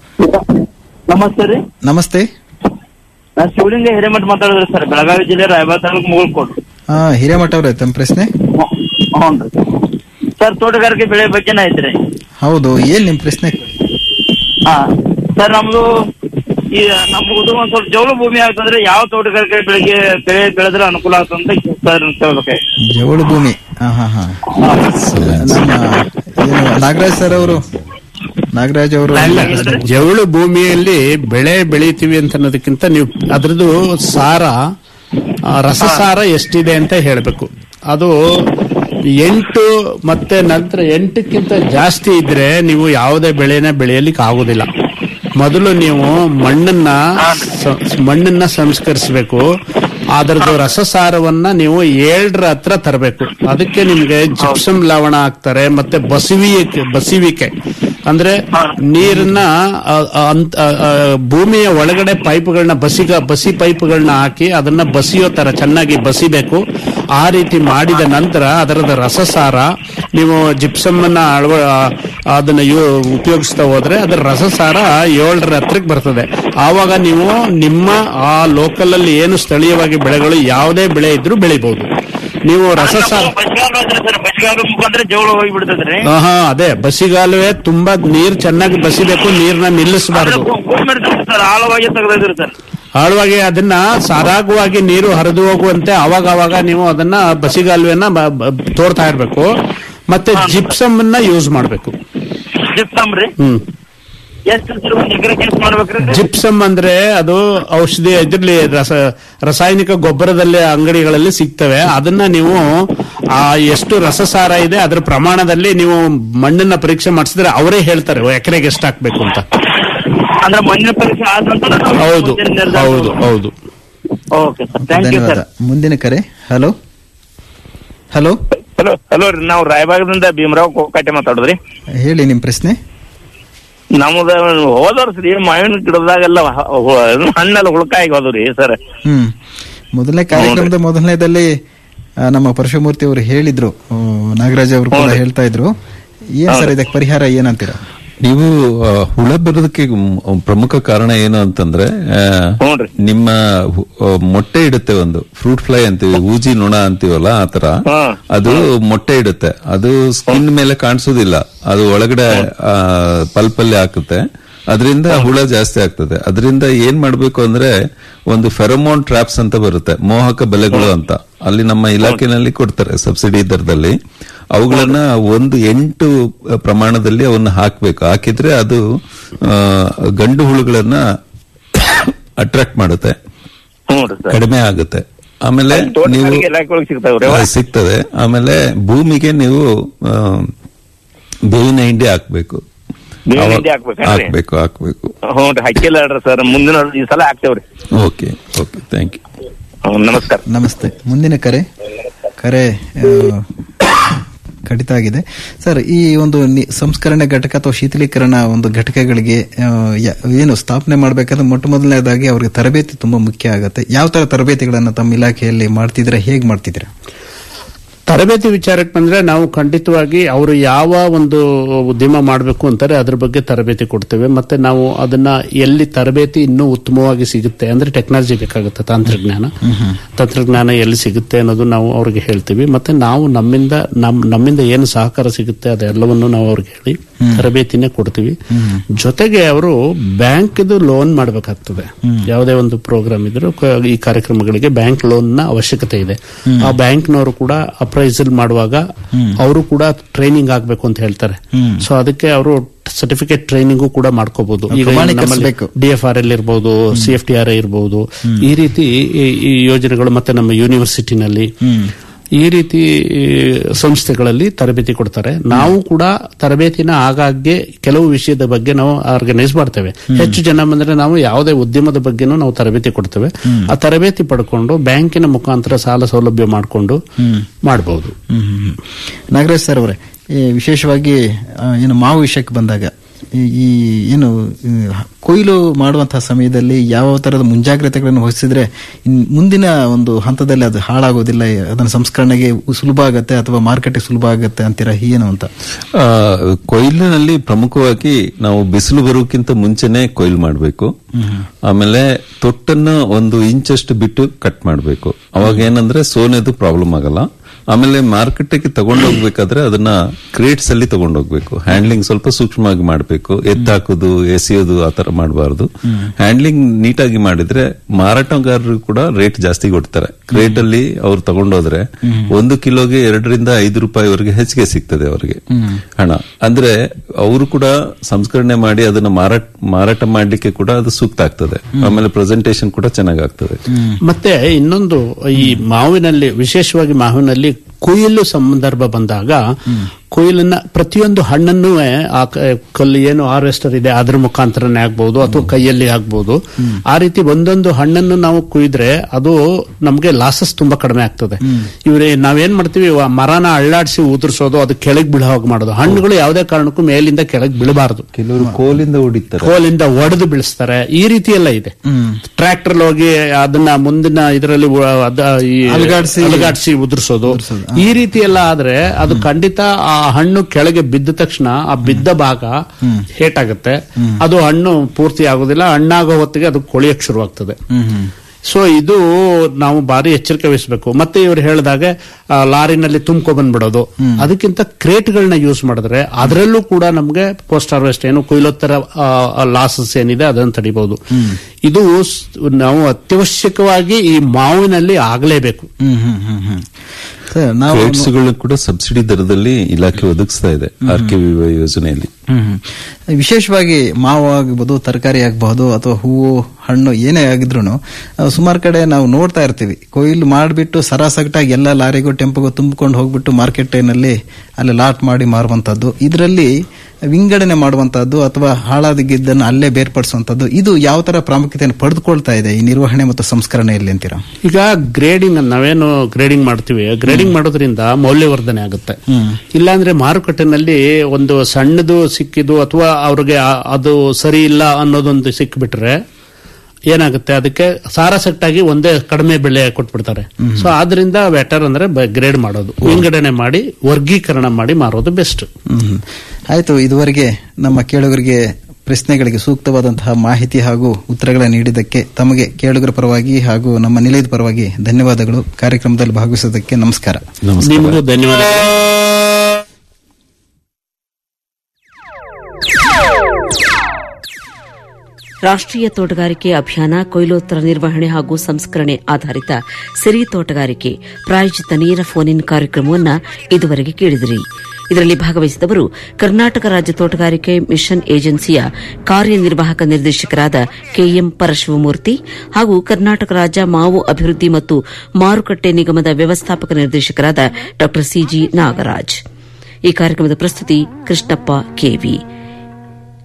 H: ನಮಸ್ತೆ ರೀ
C: ನಮಸ್ತೆ
H: ನಾನು ಶಿವಲಿಂಗ ಹಿರೇಮಠ ಮಾತಾಡಿದ್ರಿ ಸರ್ ಬೆಳಗಾವಿ ಜಿಲ್ಲೆ ರಾಯಬಾಗ್ ತಾಲೂಕು ಮುಗಳ್ಕೋಟ್
C: ಹಾ ಹಿರೇಮಠ ಅವ್ರೆ ತಮ್ಮ ಪ್ರಶ್ನೆ
H: ಹ್ಞೂ ಸರ್ ತೋಟಗಾರಿಕೆ ಬೆಳೆ ಬಗ್ಗೆನೇ ಐತ್ರಿ
C: ಹೌದು ಏನ್ ನಿಮ್ ಪ್ರಶ್ನೆ
H: ಹಾ ಸರ್ ನಮ್ದು ಈ ನಮ್ದು ಒಂದ್ ಸ್ವಲ್ಪ ಜೌಳು ಭೂಮಿ ಆಗ್ತಂದ್ರೆ ಯಾವ ತೋಟಗಾರಿಕೆ ಬೆಳೆಗೆ ಬೆಳೆ ಬೆಳೆದ್ರೆ ಅನುಕೂಲ ಆಗ್ತದೆ ಅಂತ ಸರ್ ಕೇಳ್ಬೇಕು
C: ಜವಳು ಭೂಮಿ ಹಾ ಹಾ ಹಾ ನಮ್ಮ ಏನು ನಾಗರಾಜ್ ಸರ್ ಅವರು ನಾಗರಾಜ್ ಅವರು
D: ಜವಳು ಭೂಮಿಯಲ್ಲಿ ಬೆಳೆ ಬೆಳಿತೀವಿ ಅಂತ ಅನ್ನೋದಕ್ಕಿಂತ ನೀವು ಅದ್ರದ್ದು ಸಾರ ಆ, ರಸಸಾರ ಎಷ್ಟಿದೆ ಅಂತ ಹೇಳಬೇಕು ಅದು ಎಂಟು ಮತ್ತೆ ನಂತರ ಎಂಟಕ್ಕಿಂತ ಜಾಸ್ತಿ ಇದ್ರೆ ನೀವು ಯಾವುದೇ ಬೆಳೆನ ಬೆಳೆಯಲಿಕ್ಕೆ ಆಗುದಿಲ್ಲ ಮೊದಲು ನೀವು ಮಣ್ಣನ್ನ ಸ- ಮಣ್ಣನ್ನ ಸಂಸ್ಕರಿಸಬೇಕು ಅದರದ್ದು ರಸಸಾರವನ್ನ ನೀವು ಏಳರ ಹತ್ರ ತರಬೇಕು ಅದಕ್ಕೆ ನಿಮ್ಗೆ ಜಿಪ್ಸಮ್ ಲವಣ ಹಾಕ್ತಾರೆ ಮತ್ತೆ ಬಸಿವಿಕೆ ಬಸಿವಿಕೆ ಅಂದ್ರೆ ನೀರನ್ನ ಆ, ಆ, ಅಂತ್- ಆ, ಆ, ಭೂಮಿಯ ಒಳಗಡೆ ಪೈಪ್ಗಳನ್ನ ಬಸಿಗ ಬಸಿ ಪೈಪ್ಗಳನ್ನ ಹಾಕಿ ಅದನ್ನ ಬಸಿಯೋ ತರ ಚೆನ್ನಾಗಿ ಬಸಿಬೇಕು ಆ ರೀತಿ ಮಾಡಿದ ನಂತರ ಅದರದ ರಸಸಾರ ನೀವು ಜಿಪ್ಸಮ್ ಅನ್ನ ಅಳವ ಆ, ಅದನ್ನ ಯು- ಉಪಯೋಗಿಸ್ತಾ ಹೋದ್ರೆ ಅದರ ರಸಸಾರ ಏಳರ ಹತ್ರಕ್ಕೆ ಬರ್ತದೆ ಆವಾಗ ನೀವು ನಿಮ್ಮ ಆ ಲೋಕಲ್ ಅಲ್ಲಿ ಏನು ಸ್ಥಳೀಯವಾಗಿ ಬೆಳೆಗಳು ಯಾವುದೇ ಬೆಳೆ ಇದ್ರೂ ಬೆಳಿಬಹುದು ನೀವು ರಸಸಾರ
H: ಸರ್ ಬಸ್ಗಾಲ ಮುಖಾಂತರ ಜೌಳು ಹೋಗಿ ಬಿಡ್ತದ್ರಿ
D: ಹಾ ಅದೇ ಬಸಿಗಾಲುವೆ ತುಂಬಾ ನೀರ್ ಚೆನ್ನಾಗಿ ಬಸಿಬೇಕು ನೀರ್ನ ನಿಲ್ಲಿಸಬಾರದು
H: ಸರ್ ಆಳವಾಗಿ ತೆಗೆದಿದ್ರಿ ಸರ್
D: ಆಳವಾಗಿ ಅದನ್ನ ಸಾರಾಗವಾಗಿ ನೀರು ಹರಿದು ಹೋಗುವಂತೆ ಅವಾಗ ಅವಾಗ ನೀವು ಅದನ್ನ ಬಸಿಗಾಲುವೆನ ಬ- ಬ- ತೋಡ್ತಾ ಇರ್ಬೇಕು ಮತ್ತೆ ಜಿಪ್ಸಮ್ ಅನ್ನ ಯೂಸ್ ಮಾಡ್ಬೇಕು
H: ಜಿಪ್ಸಮ್ ರೀ
D: ಹ್ಮ್
H: ಎಷ್ಟು ಸರ್ ಒಂದ್ ಎಕರೆಗೆ ಎಷ್ಟು ಮಾಡ್ಬೇಕ್ರಿ
D: ಜಿಪ್ಸಮ್ ಅಂದ್ರೆ ಅದು ಔಷಧಿ ಇದ್ರಲ್ಲಿ ರಸ ರಾಸಾಯನಿಕ ಗೊಬ್ಬರದಲ್ಲಿ ಅಂಗಡಿಗಳಲ್ಲಿ ಸಿಗ್ತವೆ ಅದನ್ನ ನೀವು ಆ ಎಷ್ಟು ರಸಸಾರ ಇದೆ ಅದರ ಪ್ರಮಾಣದಲ್ಲಿ ನೀವು ಮಣ್ಣನ್ನ ಪರೀಕ್ಷೆ ಮಾಡಿಸಿದ್ರೆ ಅವರೇ ಹೇಳ್ತಾರೆ ಎಕರೆಗೆ ಎಷ್ಟು ಹಾಕ್ಬೇಕು ಅಂತ
H: ಅಂದ್ರೆ ಮಣ್ಣಿನ ಪರೀಕ್ಷೆ ಆದ ನಂತರ ನಾವು
D: ಹೌದು
H: ಮುಂದಿನ ನಿರ್ಧಾರ
D: ಹೌದು ಹೌದು
H: ಓಕೆ ಸರ್ ಥ್ಯಾಂಕ್ ಯು
C: ಧನ್ಯವಾದ
H: ಸರ್
C: ಮುಂದಿನ ಕರೆ ಹಲೋ ಹಲೋ
J: ಹಲೋ ಹಲೋ ರೀ ನಾವು ರಾಯಬಾಗದಿಂದ ಭೀಮರಾವ್ ಕೋಕಾಟೆ ಮಾತಾಡುದ್ರಿ
C: ಹೇಳಿ ನಿಮ್ ಪ್ರಶ್ನೆ
J: ನಮ್ದ ಹೋದ ವರ್ಷ ರೀ ಮಾವಿನ ಗಿಡದಾಗೆಲ್ಲ ಹ- ಹು- ಹಣ್ಣೆಲ್ಲ ಹುಳಕಾಯಿ ಹೋದ್ರಿ ಸರ್
C: ಹ್ಮ್ ಮೊದಲನೇ ಕಾರ್ಯಕ್ರಮದ ಮೊದಲನೇದಲ್ಲಿ ಆ, ನಮ್ಮ ಪರಶುಮೂರ್ತಿ ಅವರು ಹೇಳಿದ್ರು ಆ, ನಾಗರಾಜ್ ಅವರು ಕೂಡ ಹೇಳ್ತಾ ಇದ್ರು ಏನ್ ಸರ್ ಇದಕ್ಕೆ ಪರಿಹಾರ ಏನಂತೀರಾ
E: ನೀವು ಆ, ಹುಳ ಬರೋದಕ್ಕೆ ಮ್- ಪ್ರಮುಖ ಕಾರಣ ಏನು ಅಂತಂದ್ರೆ ಆ, ನಿಮ್ಮ ಹು- ಆ, ಮೊಟ್ಟೆ ಇಡುತ್ತೆ ಒಂದು ಫ್ರೂಟ್ ಫ್ಲೈ ಅಂತೀವಿ ಊಜಿ ನೊಣ ಅಂತೀವಲ್ಲ ಆತರ ಅದು ಮೊಟ್ಟೆ ಇಡುತ್ತೆ ಅದು ಸ್ಕಿನ್ ಮೇಲೆ ಕಾಣಿಸೋದಿಲ್ಲ ಅದು ಒಳಗಡೆ ಪಲ್ಪ್ ಅಲ್ಲಿ ಹಾಕುತ್ತೆ ಅದರಿಂದ ಹುಳ ಜಾಸ್ತಿ ಆಗ್ತದೆ ಅದರಿಂದ ಏನ್ ಮಾಡ್ಬೇಕು ಅಂದ್ರೆ ಒಂದು ಫೆರೋಮೋನ್ ಟ್ರಾಪ್ಸ್ ಅಂತ ಬರುತ್ತೆ ಮೋಹಕ ಬೆಲೆಗಳು ಅಂತ ಅಲ್ಲಿ ನಮ್ಮ ಇಲಾಖೆನಲ್ಲಿ ಕೊಡ್ತಾರೆ ಸಬ್ಸಿಡಿ ದರದಲ್ಲಿ ಅವುಗಳನ್ನ ಒಂದು ಎಂಟು ಪ್ರಮಾಣದಲ್ಲಿ ಅವನ್ನ ಹಾಕ್ಬೇಕು ಹಾಕಿದ್ರೆ ಅದು ಆ, ಗಂಡು ಹುಳುಗಳನ್ನ ಅಟ್ರಾಕ್ಟ್ ಮಾಡುತ್ತೆ ಕಡಿಮೆ ಆಗುತ್ತೆ ಆಮೇಲೆ ನೀವು
J: ತೋಟಗಾರಿಕೆ ಇಲಾಖೆ ಒಳಗೆ ಸಿಗ್ತಾವ್ರಿ ಅವ?
E: ಆ, ಸಿಗ್ತದೆ ಆಮೇಲೆ ಭೂಮಿಗೆ ನೀವು ಆ, ಬೇವಿನ ಹಿಂಡಿ ಹಾಕ್ಬೇಕು
J: ಬೇವಿನ
E: ಅವಾಗ-
J: ಹಿಂಡಿ ಹಾಕ್ಬೇಕೇನ್ರಿ
E: ಹಾಕ್ಬೇಕು ಹಾಕ್ಬೇಕು
J: ಹ್ಞೂ ರೀ ಹಾಕಿಲ್ಲ ಹೇಳ್ರಿ ಸರ್ ಮುಂದಿನ ಈ ಸಲ ಹಾಕ್ತೇವ್ರಿ
E: ಓಕೆ ಓಕೆ ಥ್ಯಾಂಕ್ ಯು
J: ಹ್ಞೂ ನಮಸ್ಕಾರ
C: ನಮಸ್ತೆ ಮುಂದಿನ ಕರೆ ಕರೆ ಆ, ಕಡಿತ ಆಗಿದೆ ಸರ್ ಈ ಒಂದು ನಿ- ಸಂಸ್ಕರಣೆ ಘಟಕ ಅಥವಾ ಶೀತಲೀಕರಣ ಒಂದು ಘಟಕಗಳಿಗೆ ಆ, ಯ- ಏನು ಸ್ಥಾಪನೆ ಮಾಡಬೇಕಾದ್ರೆ ಮೊಟ್ಟ ಮೊದಲನೇದಾಗಿ ಅವ್ರಿಗೆ ತರಬೇತಿ ತುಂಬಾ ಮುಖ್ಯ ಆಗುತ್ತೆ ಯಾವ ತರ ತರಬೇತಿಗಳನ್ನ ತಮ್ಮ ಇಲಾಖೆಯಲ್ಲಿ ಮಾಡ್ತಿದ್ರೆ ಹೇಗೆ ಮಾಡ್ತಿದ್ದೀರಾ
D: ತರಬೇತಿ ವಿಚಾರಕ್ಕೆ ಬಂದ್ರೆ ನಾವು ಖಂಡಿತವಾಗಿ ಅವರು ಯಾವ ಒಂದು ಉದ್ಯಮ ಮಾಡಬೇಕು ಅಂತಾರೆ ಅದ್ರ ಬಗ್ಗೆ ತರಬೇತಿ ಕೊಡ್ತೇವೆ ಮತ್ತೆ ನಾವು ಅದನ್ನ ಎಲ್ಲಿ ತರಬೇತಿ ಇನ್ನೂ ಉತ್ತಮವಾಗಿ ಸಿಗುತ್ತೆ ಅಂದ್ರೆ ಟೆಕ್ನಾಲಜಿ ಬೇಕಾಗುತ್ತೆ ತಂತ್ರಜ್ಞಾನ ತಂತ್ರಜ್ಞಾನ ಎಲ್ಲಿ ಸಿಗುತ್ತೆ ಅನ್ನೋದು ನಾವು ಅವ್ರಿಗೆ ಹೇಳ್ತೀವಿ ಮತ್ತೆ ನಾವು ನಮ್ಮಿಂದ ನಮ್ ನಮ್ಮಿಂದ ಏನು ಸಹಕಾರ ಸಿಗುತ್ತೆ ಅದೆಲ್ಲವನ್ನು ನಾವು ಅವ್ರಿಗೆ ಹೇಳಿ ತರಬೇತಿನೇ ಕೊಡ್ತೀವಿ ಜೊತೆಗೆ ಅವರು ಬ್ಯಾಂಕ್ ಲೋನ್ ಮಾಡಬೇಕಾಗ್ತದೆ ಯಾವುದೇ ಒಂದು ಪ್ರೋಗ್ರಾಮ್ ಇದ್ರೂ ಕ- ಈ ಕಾರ್ಯಕ್ರಮಗಳಿಗೆ ಬ್ಯಾಂಕ್ ಲೋನ್ ನ ಅವಶ್ಯಕತೆ ಇದೆ ಆ ಬ್ಯಾಂಕ್ನವರು ಕೂಡ ಅಪ್ರೈಸಲ್ ಮಾಡುವಾಗ ಅವರು ಕೂಡ ಟ್ರೈನಿಂಗ್ ಆಗ್ಬೇಕು ಅಂತ ಹೇಳ್ತಾರೆ ಸೊ ಅದಕ್ಕೆ ಅವರು ಸರ್ಟಿಫಿಕೇಟ್ ಟ್ರೈನಿಂಗು ಕೂಡ ಮಾಡ್ಕೋಬಹುದು ಈಗ
C: ಪ್ರಮಾಣೀಕರಿಸ್ಬೇಕು.
D: ಡಿ ಎಫ್ ಆರ್ ಎಲ್ ಇರಬಹುದು ಸಿ ಎಫ್ ಟಿ ಆರ್ ಇರಬಹುದು ಈ ರೀತಿ ಈ- ಈ ಯೋಜನೆಗಳು ಮತ್ತೆ ನಮ್ಮ ಯೂನಿವರ್ಸಿಟಿನಲ್ಲಿ ಈ ರೀತಿ ಈ, ಸಂಸ್ಥೆಗಳಲ್ಲಿ ತರಬೇತಿ ಕೊಡ್ತಾರೆ ನಾವು ಕೂಡ ತರಬೇತಿನ ಆಗಾಗ್ಗೆ ಕೆಲವು ವಿಷಯದ ಬಗ್ಗೆ ನಾವು ಆರ್ಗನೈಸ್ ಮಾಡ್ತೇವೆ ಹೆಚ್ಚು ಜನ ಬಂದ್ರೆ ನಾವು ಯಾವುದೇ ಉದ್ಯಮದ ಬಗ್ಗೆನೂ ನಾವು ತರಬೇತಿ ಕೊಡ್ತೇವೆ ಆ ತರಬೇತಿ ಪಡ್ಕೊಂಡು ಬ್ಯಾಂಕಿನ ಮುಖಾಂತರ ಸಾಲ ಸೌಲಭ್ಯ ಮಾಡಿಕೊಂಡು ಮಾಡಬಹುದು
C: ನಾಗರಾಜ್ ಸರ್ ಅವರೇ ಈ ವಿಶೇಷವಾಗಿ ಆ, ಏನು ಮಾವು ವಿಷಯಕ್ಕೆ ಬಂದಾಗ ಈ- ಈ ಏನು ಈ ಕೊಯ್ಲು ಮಾಡುವಂತಹ ಸಮಯದಲ್ಲಿ ಯಾವ ತರದ ಮುಂಜಾಗ್ರತೆಗಳನ್ನು ವಹಿಸಿದ್ರೆ ಇನ್ ಮುಂದಿನ ಒಂದು ಹಂತದಲ್ಲಿ ಅದು ಹಾಳಾಗೋದಿಲ್ಲ ಅದನ್ನ ಸಂಸ್ಕರಣೆಗೆ ಸುಲಭ ಆಗತ್ತೆ ಅಥವಾ ಮಾರುಕಟ್ಟೆ ಸುಲಭ ಆಗತ್ತೆ ಅಂತೀರಾ ಏನು ಅಂತ
E: ಆ, ಕೊಯ್ಲಿನಲ್ಲಿ ಪ್ರಮುಖವಾಗಿ ನಾವು ಬಿಸಿಲು ಬರೋಕ್ಕಿಂತ ಮುಂಚೆನೆ ಕೊಯ್ಲು ಮಾಡಬೇಕು ಆಮೇಲೆ ತೊಟ್ಟನ್ನ ಒಂದು ಇಂಚಷ್ಟು ಬಿಟ್ಟು ಕಟ್ ಮಾಡಬೇಕು ಅವಾಗ ಏನಂದ್ರೆ ಸೋನೆದು ಪ್ರಾಬ್ಲಮ್ ಆಗಲ್ಲ ಆಮೇಲೆ ಮಾರ್ಕೆಟ್ಗೆ ತಗೊಂಡೋಗ್ಬೇಕಾದ್ರೆ ಅದನ್ನ ಕ್ರೇಟ್ಸ್ ಅಲ್ಲಿ ತಗೊಂಡೋಗ್ಬೇಕು ಹ್ಯಾಂಡ್ಲಿಂಗ್ ಸ್ವಲ್ಪ ಸೂಕ್ಷ್ಮವಾಗಿ ಮಾಡಬೇಕು ಎತ್ತಾಕೋದು ಎಸೆಯೋದು ಆ ತರ ಮಾಡಬಾರ್ದು ಹ್ಯಾಂಡ್ಲಿಂಗ್ ನೀಟಾಗಿ ಮಾಡಿದ್ರೆ ಮಾರಾಟಗಾರರು ಕೂಡ ರೇಟ್ ಜಾಸ್ತಿ ಕೊಡ್ತಾರೆ ಕ್ರೇಟ್ ಅಲ್ಲಿ ಅವ್ರು ತಗೊಂಡೋದ್ರೆ ಒಂದು ಕಿಲೋಗೆ ಎರಡರಿಂದ ಐದು ರೂಪಾಯಿವರೆಗೆ ಹೆಚ್ಚಿಗೆ ಸಿಗ್ತದೆ ಅವರಿಗೆ ಹಣ ಅಂದ್ರೆ ಅವರು ಕೂಡ ಸಂಸ್ಕರಣೆ ಮಾಡಿ ಅದನ್ನ ಮಾರಾಟ ಮಾರಾಟ ಮಾಡ್ಲಿಕ್ಕೆ ಕೂಡ ಅದು ಸೂಕ್ತ ಆಗ್ತದೆ ಆಮೇಲೆ ಪ್ರೆಸೆಂಟೇಶನ್ ಕೂಡ ಚೆನ್ನಾಗಾಗ್ತದೆ
D: ಮತ್ತೆ ಇನ್ನೊಂದು ಈ ಮಾವಿನಲ್ಲಿ ವಿಶೇಷವಾಗಿ ಮಾವಿನಲ್ಲಿ ಕೊಯ್ಲು ಸಂದರ್ಭ ಬಂದಾಗ ಕೊಯ್ಲನ್ನ ಪ್ರತಿಯೊಂದು ಹಣ್ಣನ್ನು ಆ ಕ- ಕಲ್ಲು ಏನು ಹಾರ್ವೆಸ್ಟರ್ ಇದೆ ಅದ್ರ ಮುಖಾಂತರನೇ ಆಗ್ಬಹುದು ಅಥವಾ ಕೈಯಲ್ಲಿ ಆಗ್ಬಹುದು ಆ ರೀತಿ ಒಂದೊಂದು ಹಣ್ಣನ್ನು ನಾವು ಕುಯ್ದ್ರೆ ಅದು ನಮಗೆ ಲಾಸಸ್ ತುಂಬಾ ಕಡಿಮೆ ಆಗ್ತದೆ ಇವ್ರೆ ನಾವೇನ್ ಮಾಡ್ತೀವಿ ಆ ಮರನ ಅಳ್ಳಾಡಿಸಿ ಉದುರಿಸೋದು ಅದು ಕೆಳಗೆ ಬೀಳೋ ಹಾಗೆ ಮಾಡೋದು ಹಣ್ಣುಗಳು ಯಾವುದೇ ಕಾರಣಕ್ಕೂ ಮೇಲಿಂದ ಕೆಳಗೆ ಬೀಳಬಾರದು
E: ಕೆಲವರು ಕೋಲಿಂದ ಹೊಡಿತಾರೆ
D: ಕೋಲಿಂದ ಒಡೆದು ಬೀಳಿಸ್ತಾರೆ ಈ ರೀತಿ ಎಲ್ಲ ಇದೆ ಟ್ರ್ಯಾಕ್ಟರ್ ಹೋಗಿ ಅದನ್ನ ಮುಂದಿನ ಇದರಲ್ಲಿ
C: ಅಲುಗಾಡ್ಸಿ-
D: ಅಲುಗಾಡಿಸಿ ಉದುರಿಸೋದು ಈ ರೀತಿ ಎಲ್ಲ ಆದ್ರೆ ಅದು ಖಂಡಿತ ಆ ಹಣ್ಣು ಕೆಳಗೆ ಬಿದ್ದ ತಕ್ಷಣ ಆ ಬಿದ್ದ ಭಾಗ ಹೇಟಾಗುತ್ತೆ ಅದು ಹಣ್ಣು ಪೂರ್ತಿ ಆಗೋದಿಲ್ಲ ಹಣ್ಣಾಗೋ ಹೊತ್ತಿಗೆ ಅದು ಕೊಳಿಯಕ್ ಶುರುವಾಗ್ತದೆ ಸೊ ಇದು ನಾವು ಭಾರಿ ಎಚ್ಚರಿಕೆ ವಹಿಸಬೇಕು ಮತ್ತೆ ಇವರು ಹೇಳಿದಾಗ ಆ, ಲಾರಿನಲ್ಲಿ ತುಂಬ್ಕೊ ಬಂದ್ಬಿಡೋದು ಅದಕ್ಕಿಂತ ಕ್ರೇಟ್ಗಳನ್ನ ಯೂಸ್ ಮಾಡಿದ್ರೆ ಅದರಲ್ಲೂ ಕೂಡ ನಮಗೆ ಪೋಸ್ಟ್ ಹಾರ್ವೆಸ್ಟ್ ಏನು ಕೊಯ್ಲೋತ್ತರ ಲಾಸಸ್ ಏನಿದೆ ಅದನ್ನು ತಡಿಬಹುದು ಇದು ಸ್- ನಾವು ಅತ್ಯವಶ್ಯಕವಾಗಿ ಈ ಮಾವಿನಲ್ಲಿ ಆಗಲೇಬೇಕು
C: ಹ್ಮ್ ಹ್ಮ್ ಹ್ಮ್ ಹ್ಮ್ ಸರ್ ನಾವು
E: ಕ್ರೇಟ್ಸ್ಗಳು ಕೂಡ ಸಬ್ಸಿಡಿ ದರದಲ್ಲಿ ಇಲಾಖೆ ಒದಗಿಸ್ತಾ ಇದೆ ಆರ್ ಕೆ ಯೋಜನೆಯಲ್ಲಿ
C: ಹ್ಮ್ ಹ್ಮ್. ವಿಶೇಷವಾಗಿ ಮಾವು ಆಗಬಹುದು ತರಕಾರಿ ಆಗಬಹುದು ಅಥವಾ ಹೂವು ಹಣ್ಣು ಏನೇ ಆಗಿದ್ರು ಸುಮಾರು ಕಡೆ ನಾವು ನೋಡ್ತಾ ಇರ್ತೀವಿ ಕೊಯ್ಲು ಮಾಡಿಬಿಟ್ಟು ಸರಾಸಗಟಾಗಿ ಎಲ್ಲ ಲಾರಿಗೂ ಟೆಂಪೋಗೂ ತುಂಬಿಕೊಂಡು ಹೋಗ್ಬಿಟ್ಟು ಮಾರ್ಕೆಟ್ನಲ್ಲಿ ಅಲ್ಲಿ ಲಾಟ್ ಮಾಡಿ ಮಾರುವಂತದ್ದು ಇದರಲ್ಲಿ ವಿಂಗಡಣೆ ಮಾಡುವಂತದ್ದು ಅಥವಾ ಹಾಳಾದಿದ್ದನ್ನು ಅಲ್ಲೇ ಬೇರ್ಪಡಿಸುವಂತದ್ದು ಇದು ಯಾವ ತರ ಪ್ರಾಮುಖ್ಯತೆಯನ್ನು ಪಡೆದುಕೊಳ್ತಾ ಇದೆ ಈ ನಿರ್ವಹಣೆ ಮತ್ತು ಸಂಸ್ಕರಣೆಯಲ್ಲಿ ಅಂತೀರಾ
D: ಈಗ ಗ್ರೇಡಿಂಗ್ ನಾವೇನು ಗ್ರೇಡಿಂಗ್ ಮಾಡ್ತೀವಿ ಗ್ರೇಡಿಂಗ್ ಮಾಡೋದ್ರಿಂದ ಮೌಲ್ಯವರ್ಧನೆ ಆಗುತ್ತೆ ಇಲ್ಲಾಂದ್ರೆ ಮಾರುಕಟ್ಟೆನಲ್ಲಿ ಒಂದು ಸಣ್ಣದು ಸಿಕ್ಕಿದು ಅಥವಾ ಅವ್ರಿಗೆ ಆ- ಅದು ಸರಿ ಇಲ್ಲ ಅನ್ನೋದೊಂದು ಸಿಕ್ಬಿಟ್ರೆ ಏನಾಗುತ್ತೆ ಅದಕ್ಕೆ ಸಾರಸಟ್ಟಾಗಿ ಒಂದೇ ಕಡಿಮೆ ಬೆಲೆ ಕೊಟ್ಬಿಡ್ತಾರೆ ಸೊ ಆದ್ರಿಂದ ಬೆಟರ್ ಅಂದ್ರೆ ಗ್ರೇಡ್ ಮಾಡೋದು ವಿಂಗಡಣೆ ಮಾಡಿ ವರ್ಗೀಕರಣ ಮಾಡಿ ಮಾರೋದು ಬೆಸ್ಟ್
C: ಹ್ಮ್. ಆಯ್ತು ಇದುವರೆಗೆ ನಮ್ಮ ಕೇಳುಗರಿಗೆ ಪ್ರಶ್ನೆಗಳಿಗೆ ಸೂಕ್ತವಾದಂತಹ ಮಾಹಿತಿ ಹಾಗೂ ಉತ್ತರಗಳ ನೀಡಿದ್ದಕ್ಕೆ ತಮಗೆ ಕೇಳುಗರ ಪರವಾಗಿ ಹಾಗೂ ನಮ್ಮ ನಿಲಯದ ಪರವಾಗಿ ಧನ್ಯವಾದಗಳು ಕಾರ್ಯಕ್ರಮದಲ್ಲಿ ಭಾಗವಹಿಸೋದಕ್ಕೆ ನಮಸ್ಕಾರ
E: ನಮಸ್ಕಾರ
D: ನಿಮಗೂ ಧನ್ಯವಾದಗಳು
A: ರಾಷ್ಟ್ರೀಯ ತೋಟಗಾರಿಕೆ ಅಭಿಯಾನ ಕೊಯ್ಲೋತ್ತರ ನಿರ್ವಹಣೆ ಹಾಗೂ ಸಂಸ್ಕರಣೆ ಆಧಾರಿತ ಸಿರಿ ತೋಟಗಾರಿಕೆ ಪ್ರಾಯೋಜಿತ ನೇರ ಫೋನ್ ಇನ್ ಕಾರ್ಯಕ್ರಮವನ್ನು ಇದುವರೆಗೆ ಕೇಳಿದಿರಿ ಇದರಲ್ಲಿ ಭಾಗವಹಿಸಿದವರು ಕರ್ನಾಟಕ ರಾಜ್ಯ ತೋಟಗಾರಿಕೆ ಮಿಷನ್ ಏಜೆನ್ಸಿಯ ಕಾರ್ಯನಿರ್ವಾಹಕ ನಿರ್ದೇಶಕರಾದ ಕೆಎಂ ಪರಶಿವಮೂರ್ತಿ ಹಾಗೂ ಕರ್ನಾಟಕ ರಾಜ್ಯ ಮಾವು ಅಭಿವೃದ್ಧಿ ಮತ್ತು ಮಾರುಕಟ್ಟೆ ನಿಗಮದ ವ್ಯವಸ್ಥಾಪಕ ನಿರ್ದೇಶಕರಾದ ಡಾ ಸಿಜಿ ನಾಗರಾಜ್ ಈ ಕಾರ್ಯಕ್ರಮದ ಪ್ರಸ್ತುತಿ ಕೃಷ್ಣಪ್ಪ ಕೆವಿ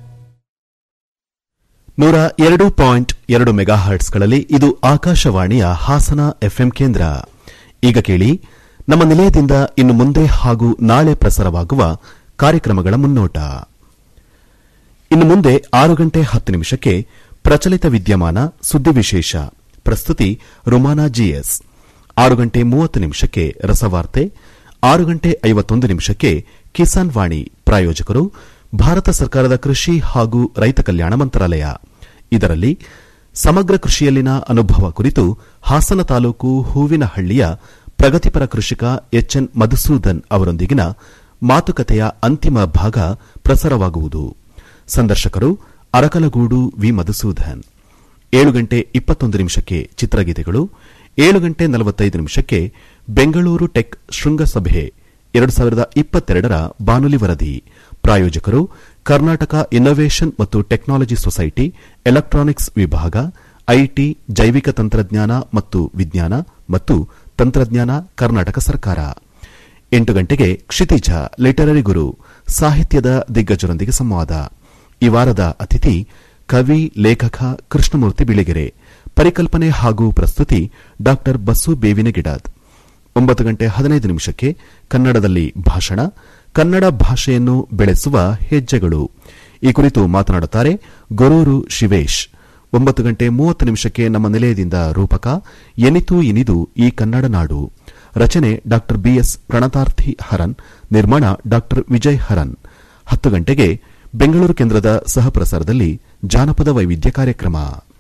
K: ನೂರ ಎರಡು ಪಾಯಿಂಟ್ ಎರಡು ಮೆಗಾಹರ್ಟ್ಸ್ಗಳಲ್ಲಿ ಇದು ಆಕಾಶವಾಣಿಯ ಹಾಸನ ಎಫ್ಎಂ ಕೇಂದ್ರ ಈಗ ಕೇಳಿ ನಮ್ಮ ನಿಲಯದಿಂದ ಇನ್ನು ಮುಂದೆ ಹಾಗೂ ನಾಳೆ ಪ್ರಸಾರವಾಗುವ ಕಾರ್ಯಕ್ರಮಗಳ ಮುನ್ನೋಟ ಇನ್ನು ಮುಂದೆ ಆರು ಗಂಟೆ ಹತ್ತು ನಿಮಿಷಕ್ಕೆ ಪ್ರಚಲಿತ ವಿದ್ಯಮಾನ ಸುದ್ದಿ ವಿಶೇಷ ಪ್ರಸ್ತುತಿ ರುಮಾನಾ ಜಿಎಸ್ ಆರು ಗಂಟೆ ಮೂವತ್ತು ನಿಮಿಷಕ್ಕೆ ರಸವಾರ್ತೆ ಆರು ಗಂಟೆ ಐವತ್ತೊಂದು ನಿಮಿಷಕ್ಕೆ ಕಿಸಾನ್ ವಾಣಿ ಪ್ರಾಯೋಜಕರು ಭಾರತ ಸರ್ಕಾರದ ಕೃಷಿ ಹಾಗೂ ರೈತ ಕಲ್ಯಾಣ ಮಂತ್ರಾಲಯ ಇದರಲ್ಲಿ ಸಮಗ್ರ ಕೃಷಿಯಲ್ಲಿನ ಅನುಭವ ಕುರಿತು ಹಾಸನ ತಾಲೂಕು ಹೂವಿನಹಳ್ಳಿಯ ಪ್ರಗತಿಪರ ಕೃಷಿಕ ಎಚ್ಎನ್ ಮಧುಸೂದನ್ ಅವರೊಂದಿಗಿನ ಮಾತುಕತೆಯ ಅಂತಿಮ ಭಾಗ ಪ್ರಸಾರವಾಗುವುದು ಸಂದರ್ಶಕರು ಅರಕಲಗೂಡು ವಿ ಮಧುಸೂದನ್ ಏಳು ಗಂಟೆ ಇಪ್ಪತ್ತೊಂದು ನಿಮಿಷಕ್ಕೆ ಚಿತ್ರಗೀತೆಗಳು ಏಳು ಗಂಟೆ ನಲವತ್ತೈದು ನಿಮಿಷಕ್ಕೆ ಬೆಂಗಳೂರು ಟೆಕ್ ಶೃಂಗಸಭೆ ಎರಡು ಸಾವಿರದ ಇಪ್ಪತ್ತೆರಡರ ಬಾನುಲಿ ವರದಿ ಪ್ರಾಯೋಜಕರು ಕರ್ನಾಟಕ ಇನ್ನೋವೇಷನ್ ಮತ್ತು ಟೆಕ್ನಾಲಜಿ ಸೊಸೈಟಿ ಎಲೆಕ್ಟ್ರಾನಿಕ್ಸ್ ವಿಭಾಗ ಐಟಿ ಜೈವಿಕ ತಂತ್ರಜ್ಞಾನ ಮತ್ತು ವಿಜ್ಞಾನ ಮತ್ತು ತಂತ್ರಜ್ಞಾನ ಕರ್ನಾಟಕ ಸರ್ಕಾರ ಎಂಟು ಗಂಟೆಗೆ ಕ್ಷಿತಿಜ ಲಿಟರರಿ ಗುರು ಸಾಹಿತ್ಯದ ದಿಗ್ಗಜರೊಂದಿಗೆ ಸಂವಾದ ಈ ವಾರದ ಅತಿಥಿ ಕವಿ ಲೇಖಕ ಕೃಷ್ಣಮೂರ್ತಿ ಬಿಳಿಗೆರೆ ಪರಿಕಲ್ಪನೆ ಹಾಗೂ ಪ್ರಸ್ತುತಿ ಡಾ ಬಸ್ಸು ಬೇವಿನಗಿಡದ್ ಒಂಬತ್ತು ಗಂಟೆ ಹದಿನೈದು ನಿಮಿಷಕ್ಕೆ ಕನ್ನಡದಲ್ಲಿ ಭಾಷಣ ಕನ್ನಡ ಭಾಷೆಯನ್ನು ಬೆಳೆಸುವ ಹೆಜ್ಜೆಗಳು ಈ ಕುರಿತು ಮಾತನಾಡುತ್ತಾರೆ ಗೊರೂರು ಶಿವೇಶ್ ಒಂಬತ್ತು ಗಂಟೆ ಮೂವತ್ತು ನಿಮಿಷಕ್ಕೆ ನಮ್ಮ ನಿಲಯದಿಂದ ರೂಪಕ ಎನಿತು ಇನಿದು ಈ ಕನ್ನಡ ನಾಡು ರಚನೆ ಡಾ ಬಿಎಸ್ ಪ್ರಣತಾರ್ಥಿ ಹರನ್ ನಿರ್ಮಾಣ ಡಾ ವಿಜಯ್ ಹರನ್ ಹತ್ತು ಗಂಟೆಗೆ ಬೆಂಗಳೂರು ಕೇಂದ್ರದ ಸಹಪ್ರಸಾರದಲ್ಲಿ ಜಾನಪದ ವೈವಿಧ್ಯ ಕಾರ್ಯಕ್ರಮ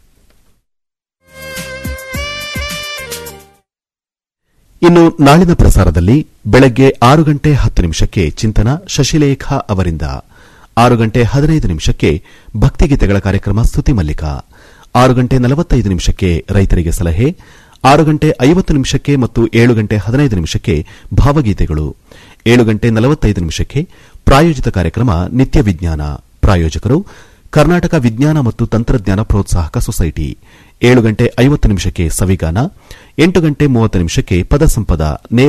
K: ಇನ್ನು ನಾಳಿನ ಪ್ರಸಾರದಲ್ಲಿ ಬೆಳಗ್ಗೆ ಆರು ಗಂಟೆ ಹತ್ತು ನಿಮಿಷಕ್ಕೆ ಚಿಂತನ ಶಶಿಲೇಖಾ ಅವರಿಂದ ಆರು ಗಂಟೆ ಹದಿನೈದು ನಿಮಿಷಕ್ಕೆ ಭಕ್ತಿಗೀತೆಗಳ ಕಾರ್ಯಕ್ರಮ ಸ್ತುತಿ ಮಲ್ಲಿಕ ಆರು ಗಂಟೆ ನಲವತ್ತೈದು ನಿಮಿಷಕ್ಕೆ ರೈತರಿಗೆ ಸಲಹೆ ಆರು ಗಂಟೆ ಐವತ್ತು ನಿಮಿಷಕ್ಕೆ ಮತ್ತು ಏಳು ಗಂಟೆ ಹದಿನೈದು ನಿಮಿಷಕ್ಕೆ ಭಾವಗೀತೆಗಳು ಏಳು ಗಂಟೆ ನಲವತ್ತೈದು ನಿಮಿಷಕ್ಕೆ ಪ್ರಾಯೋಜಿತ ಕಾರ್ಯಕ್ರಮ ನಿತ್ಯ ವಿಜ್ಞಾನ ಪ್ರಾಯೋಜಕರು ಕರ್ನಾಟಕ ವಿಜ್ಞಾನ ಮತ್ತು ತಂತ್ರಜ್ಞಾನ ಪ್ರೋತ್ಸಾಹಕ ಸೊಸೈಟಿ ಏಳು ಗಂಟೆ ಐವತ್ತು ನಿಮಿಷಕ್ಕೆ ಸವಿಗಾನ ಎಂಟು ಗಂಟೆ ಮೂವತ್ತು ನಿಮಿಷಕ್ಕೆ ಪದಸಂಪದ